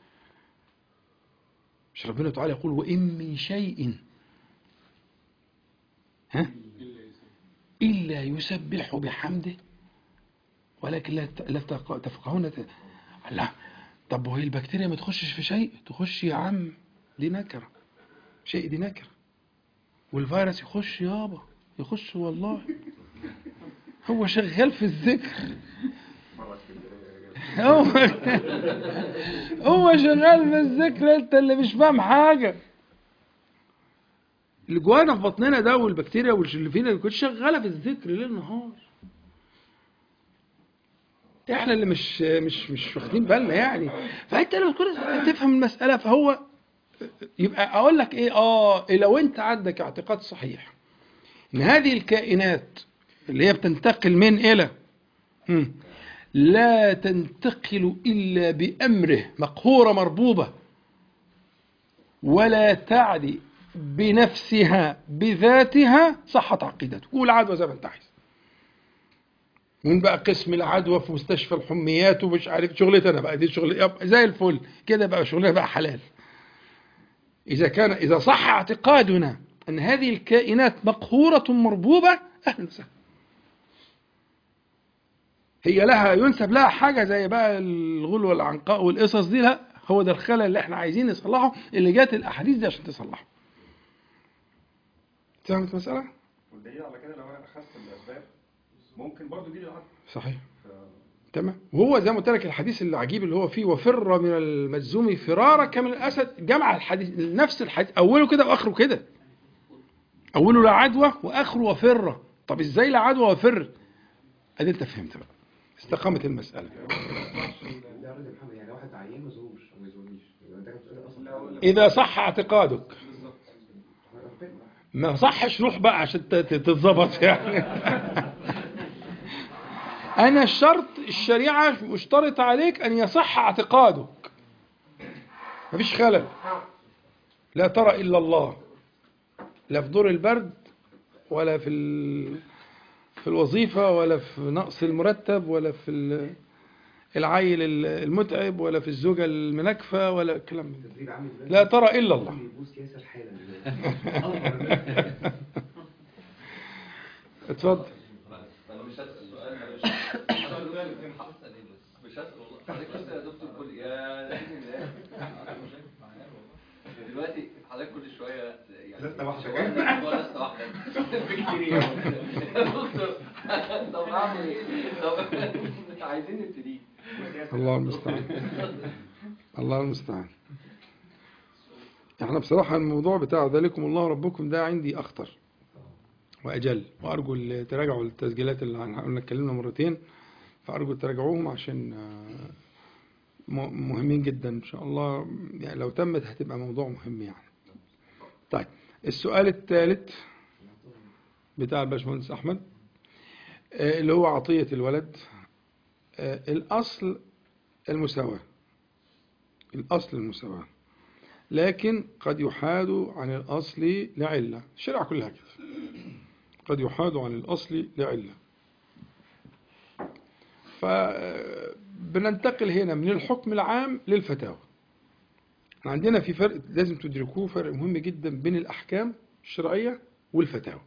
مش ربنا تعالى يقول وان من شيء ها الا يسبح بحمده ولكن لا ت- لا تق- تفقهون ت- لا طب وهي البكتيريا ما تخشش في شيء تخش يا عم دي نكره شيء دي نكره والفيروس يخش يابا يخش والله هو شغال في الذكر هو هو شغال في الذكر انت اللي مش فاهم حاجه اللي جوانا في بطننا ده والبكتيريا واللي فينا كنت شغاله في الذكر ليل نهار احنا اللي مش مش مش واخدين بالنا يعني فانت لو كنت تفهم المساله فهو يبقى اقول لك ايه اه لو انت عندك اعتقاد صحيح ان هذه الكائنات اللي هي بتنتقل من الى هم، لا تنتقل الا بامره مقهوره مربوبه ولا تعدي بنفسها بذاتها صحت عقيدتك والعدوى زي ما انت عايز من بقى قسم العدوى في مستشفى الحميات ومش عارف شغلتي انا بقى دي شغل يب- زي الفل كده بقى شغلنا بقى حلال اذا كان اذا صح اعتقادنا ان هذه الكائنات مقهوره مربوبه اهلا وسهلا هي لها ينسب لها حاجه زي بقى الغل والعنقاء والقصص دي لا هو ده الخلل اللي احنا عايزين نصلحه اللي جات الاحاديث دي عشان تصلحه فهمت المساله والدليل على كده لو انا اخذت الاسباب ممكن برضه يجي لي العدوى صحيح ف- تمام وهو زي ما قلت لك الحديث العجيب اللي هو فيه وفر من المجزوم فرارك من الاسد جمع الحديث نفس الحديث اوله كده واخره كده اوله لا عدوى واخره وفر طب ازاي لا عدوى وفر ادي انت فهمت بقى استقامت المساله لا راجل محمد يعني واحد عيان ما زوروش او ما يزورنيش يبقى انت بتقول اصلا اذا صح اعتقادك ربنا ما صحش روح بقى عشان ت- ت- تتظبط يعني انا الشرط الشريعه مشترط عليك ان يصح اعتقادك مفيش خلل لا ترى الا الله لا في دور البرد ولا في ال- في الوظيفه ولا في نقص المرتب ولا في ال- العيل ال- المتعب ولا في الزوجه المنكفه ولا الكلام من ده التدريب عامل ازاي لا ترى الا الله يبوس ياسر حالا اتفضل انا مش هسال سؤال انا مش هسال سؤال هسال ايه بس مش هسال والله حضرتك بس يا دكتور كل يا دين الله دلوقتي حضرتك كل شويه يعني لسه واحدة شوقنا الموضوع لسه واحده بكتير يا دكتور طب اعمل ايه؟ طب عايزين نبتدي الله المستعان الله المستعان احنا بصراحة الموضوع بتاع ذلكم الله ربكم ده عندي أخطر وأجل وأرجو اللي تراجعوا التسجيلات اللي عن- قلنا اتكلمنا مرتين فأرجو تراجعوهم عشان آه، م- مهمين جدا إن شاء الله يعني لو تمت هتبقى موضوع مهم يعني طيب السؤال الثالث بتاع الباشمهندس أحمد آه، اللي هو عطية الولد آه، الأصل المساواة الأصل المساواة لكن قد يحاد عن الأصل لعلة الشريعة كلها كده قد يحاد عن الأصل لعلة فبننتقل هنا من الحكم العام للفتاوى احنا عندنا في فرق لازم تدركوه فرق مهم جدا بين الأحكام الشرعية والفتاوى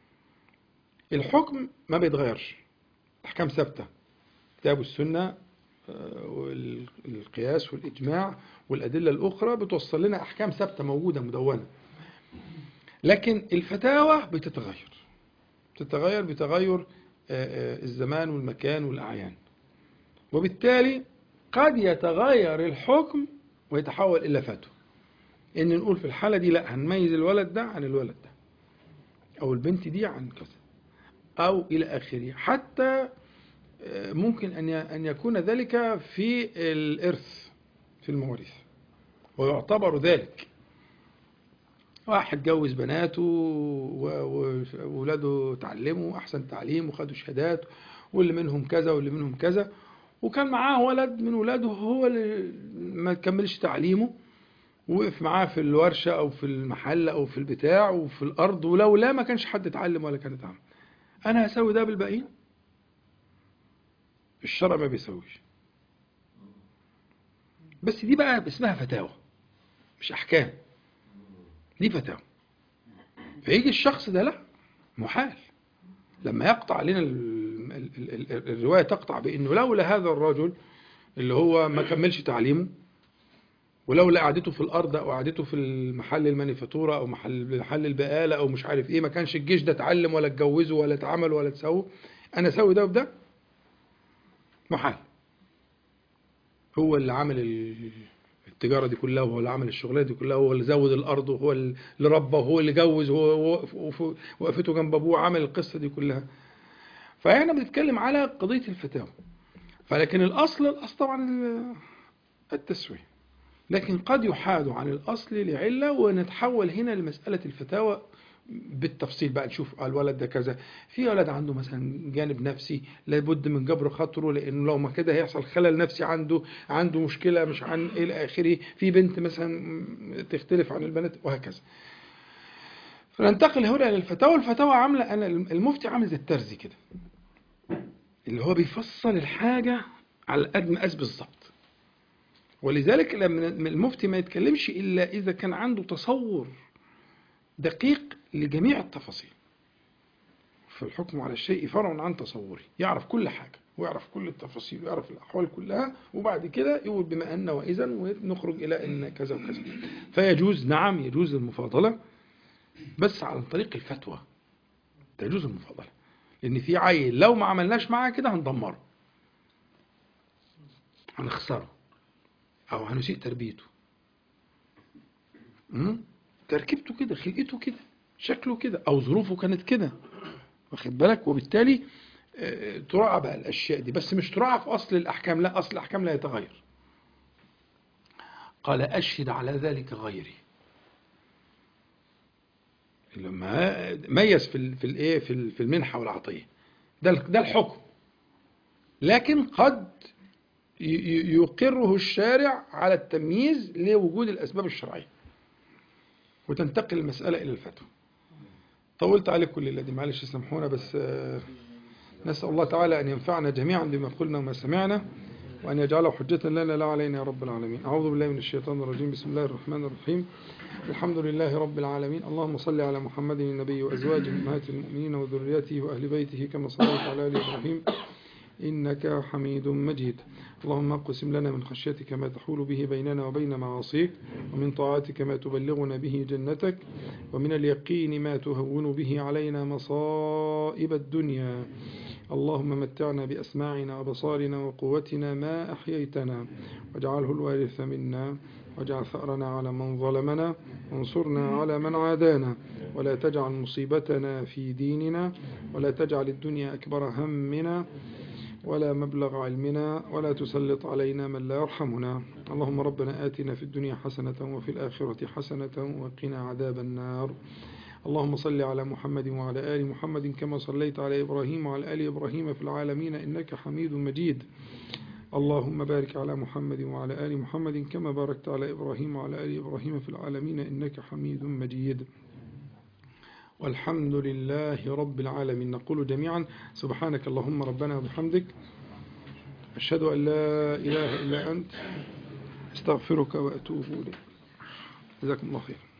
الحكم ما بيتغيرش الأحكام ثابتة الكتاب والسنة آه، والقياس والإجماع والأدلة الأخرى بتوصل لنا أحكام ثابتة موجودة مدونة لكن الفتاوى بتتغير بتتغير بتغير آه، آه، الزمان والمكان والأعيان وبالتالي قد يتغير الحكم ويتحول إلى فتوى إن نقول في الحالة دي لا هنميز الولد ده عن الولد ده أو البنت دي عن كذا أو إلى آخره حتى ممكن أن أن يكون ذلك في الإرث في المواريث ويعتبر ذلك واحد جوز بناته و- وولاده تعلموا أحسن تعليم وخدوا شهادات واللي منهم كذا واللي منهم كذا وكان معاه ولد من ولاده هو اللي ما كملش تعليمه وقف معاه في الورشة أو في المحل أو في البتاع وفي الأرض ولو لا ما كانش حد اتعلم ولا كان اتعلم أنا هسوي ده بالباقيين الشرع ما بيسويش بس دي بقى اسمها فتاوى مش احكام دي فتاوى فيجي الشخص ده لا محال لما يقطع علينا ال- ال- ال- ال- الرواية تقطع بأنه لولا هذا الرجل اللي هو ما كملش تعليمه ولولا قعدته في الأرض أو قعدته في المحل المانيفاتورة أو محل محل البقالة أو مش عارف إيه ما كانش الجيش ده اتعلم ولا اتجوزه ولا اتعمل ولا اتسوى أنا أسوي ده وده محال هو اللي عمل ال- التجارة دي كلها وهو اللي عمل الشغلانة دي كلها هو اللي زود الأرض وهو اللي ربى وهو اللي جوز وهو وقف- وقف- وقفته جنب أبوه عمل القصة دي كلها فهنا بنتكلم على قضية الفتاوى فلكن الأصل الأصل طبعا ال- التسوية لكن قد يحاد عن الأصل لعلة ونتحول هنا لمسألة الفتاوى بالتفصيل بقى نشوف آه الولد ده كذا في ولد عنده مثلا جانب نفسي لابد من جبر خاطره لانه لو ما كده هيحصل خلل نفسي عنده عنده مشكله مش عن الى اخره في بنت مثلا تختلف عن البنات وهكذا فننتقل هنا للفتاوى الفتاوى عامله انا المفتي عامل زي الترزي كده اللي هو بيفصل الحاجه على قد مقاس بالظبط ولذلك لما المفتي ما يتكلمش الا اذا كان عنده تصور دقيق لجميع التفاصيل في الحكم على الشيء فرع عن تصوري يعرف كل حاجة ويعرف كل التفاصيل ويعرف الأحوال كلها وبعد كده يقول بما أن وإذا ونخرج إلى أن كذا وكذا فيجوز نعم يجوز المفاضلة بس عن طريق الفتوى تجوز المفاضلة لأن في عيل لو ما عملناش معاه كده هندمره هنخسره أو هنسيء تربيته مم؟ تركيبته كده خلقته كده شكله كده أو ظروفه كانت كده واخد بالك وبالتالي آه، تراعى بقى الأشياء دي بس مش تراعى في أصل الأحكام لا أصل الأحكام لا يتغير قال أشهد على ذلك غيري لما ميز في ال- في الايه في ال- في المنحه والعطيه ده ال- ده الحكم لكن قد ي- ي- يقره الشارع على التمييز لوجود الاسباب الشرعيه وتنتقل المساله الى الفتوى طولت عليكم الليله دي معلش سامحونا بس آه، نسال الله تعالى ان ينفعنا جميعا بما قلنا وما سمعنا وأن يجعله حجة لنا لا علينا يا رب العالمين أعوذ بالله من الشيطان الرجيم بسم الله الرحمن الرحيم الحمد لله رب العالمين اللهم صل على محمد النبي وأزواجه أمهات المؤمنين وذريته وأهل بيته كما صليت على آل إبراهيم إنك حميد مجيد اللهم اقسم لنا من خشيتك ما تحول به بيننا وبين معاصيك ومن طاعتك ما تبلغنا به جنتك ومن اليقين ما تهون به علينا مصائب الدنيا اللهم متعنا بأسماعنا وبصارنا وقوتنا ما أحييتنا واجعله الوارث منا واجعل ثأرنا على من ظلمنا وانصرنا على من عادانا ولا تجعل مصيبتنا في ديننا ولا تجعل الدنيا أكبر همنا ولا مبلغ علمنا ولا تسلط علينا من لا يرحمنا اللهم ربنا آتنا في الدنيا حسنة وفي الآخرة حسنة وقنا عذاب النار اللهم صل على محمد وعلى آل محمد كما صليت على إبراهيم وعلى آل إبراهيم في العالمين إنك حميد مجيد اللهم بارك على محمد وعلى آل محمد كما باركت على إبراهيم وعلى آل إبراهيم في العالمين إنك حميد مجيد والحمد لله رب العالمين نقول جميعا سبحانك اللهم ربنا وبحمدك أشهد أن لا إله إلا أنت استغفرك وأتوب إليك جزاكم الله خير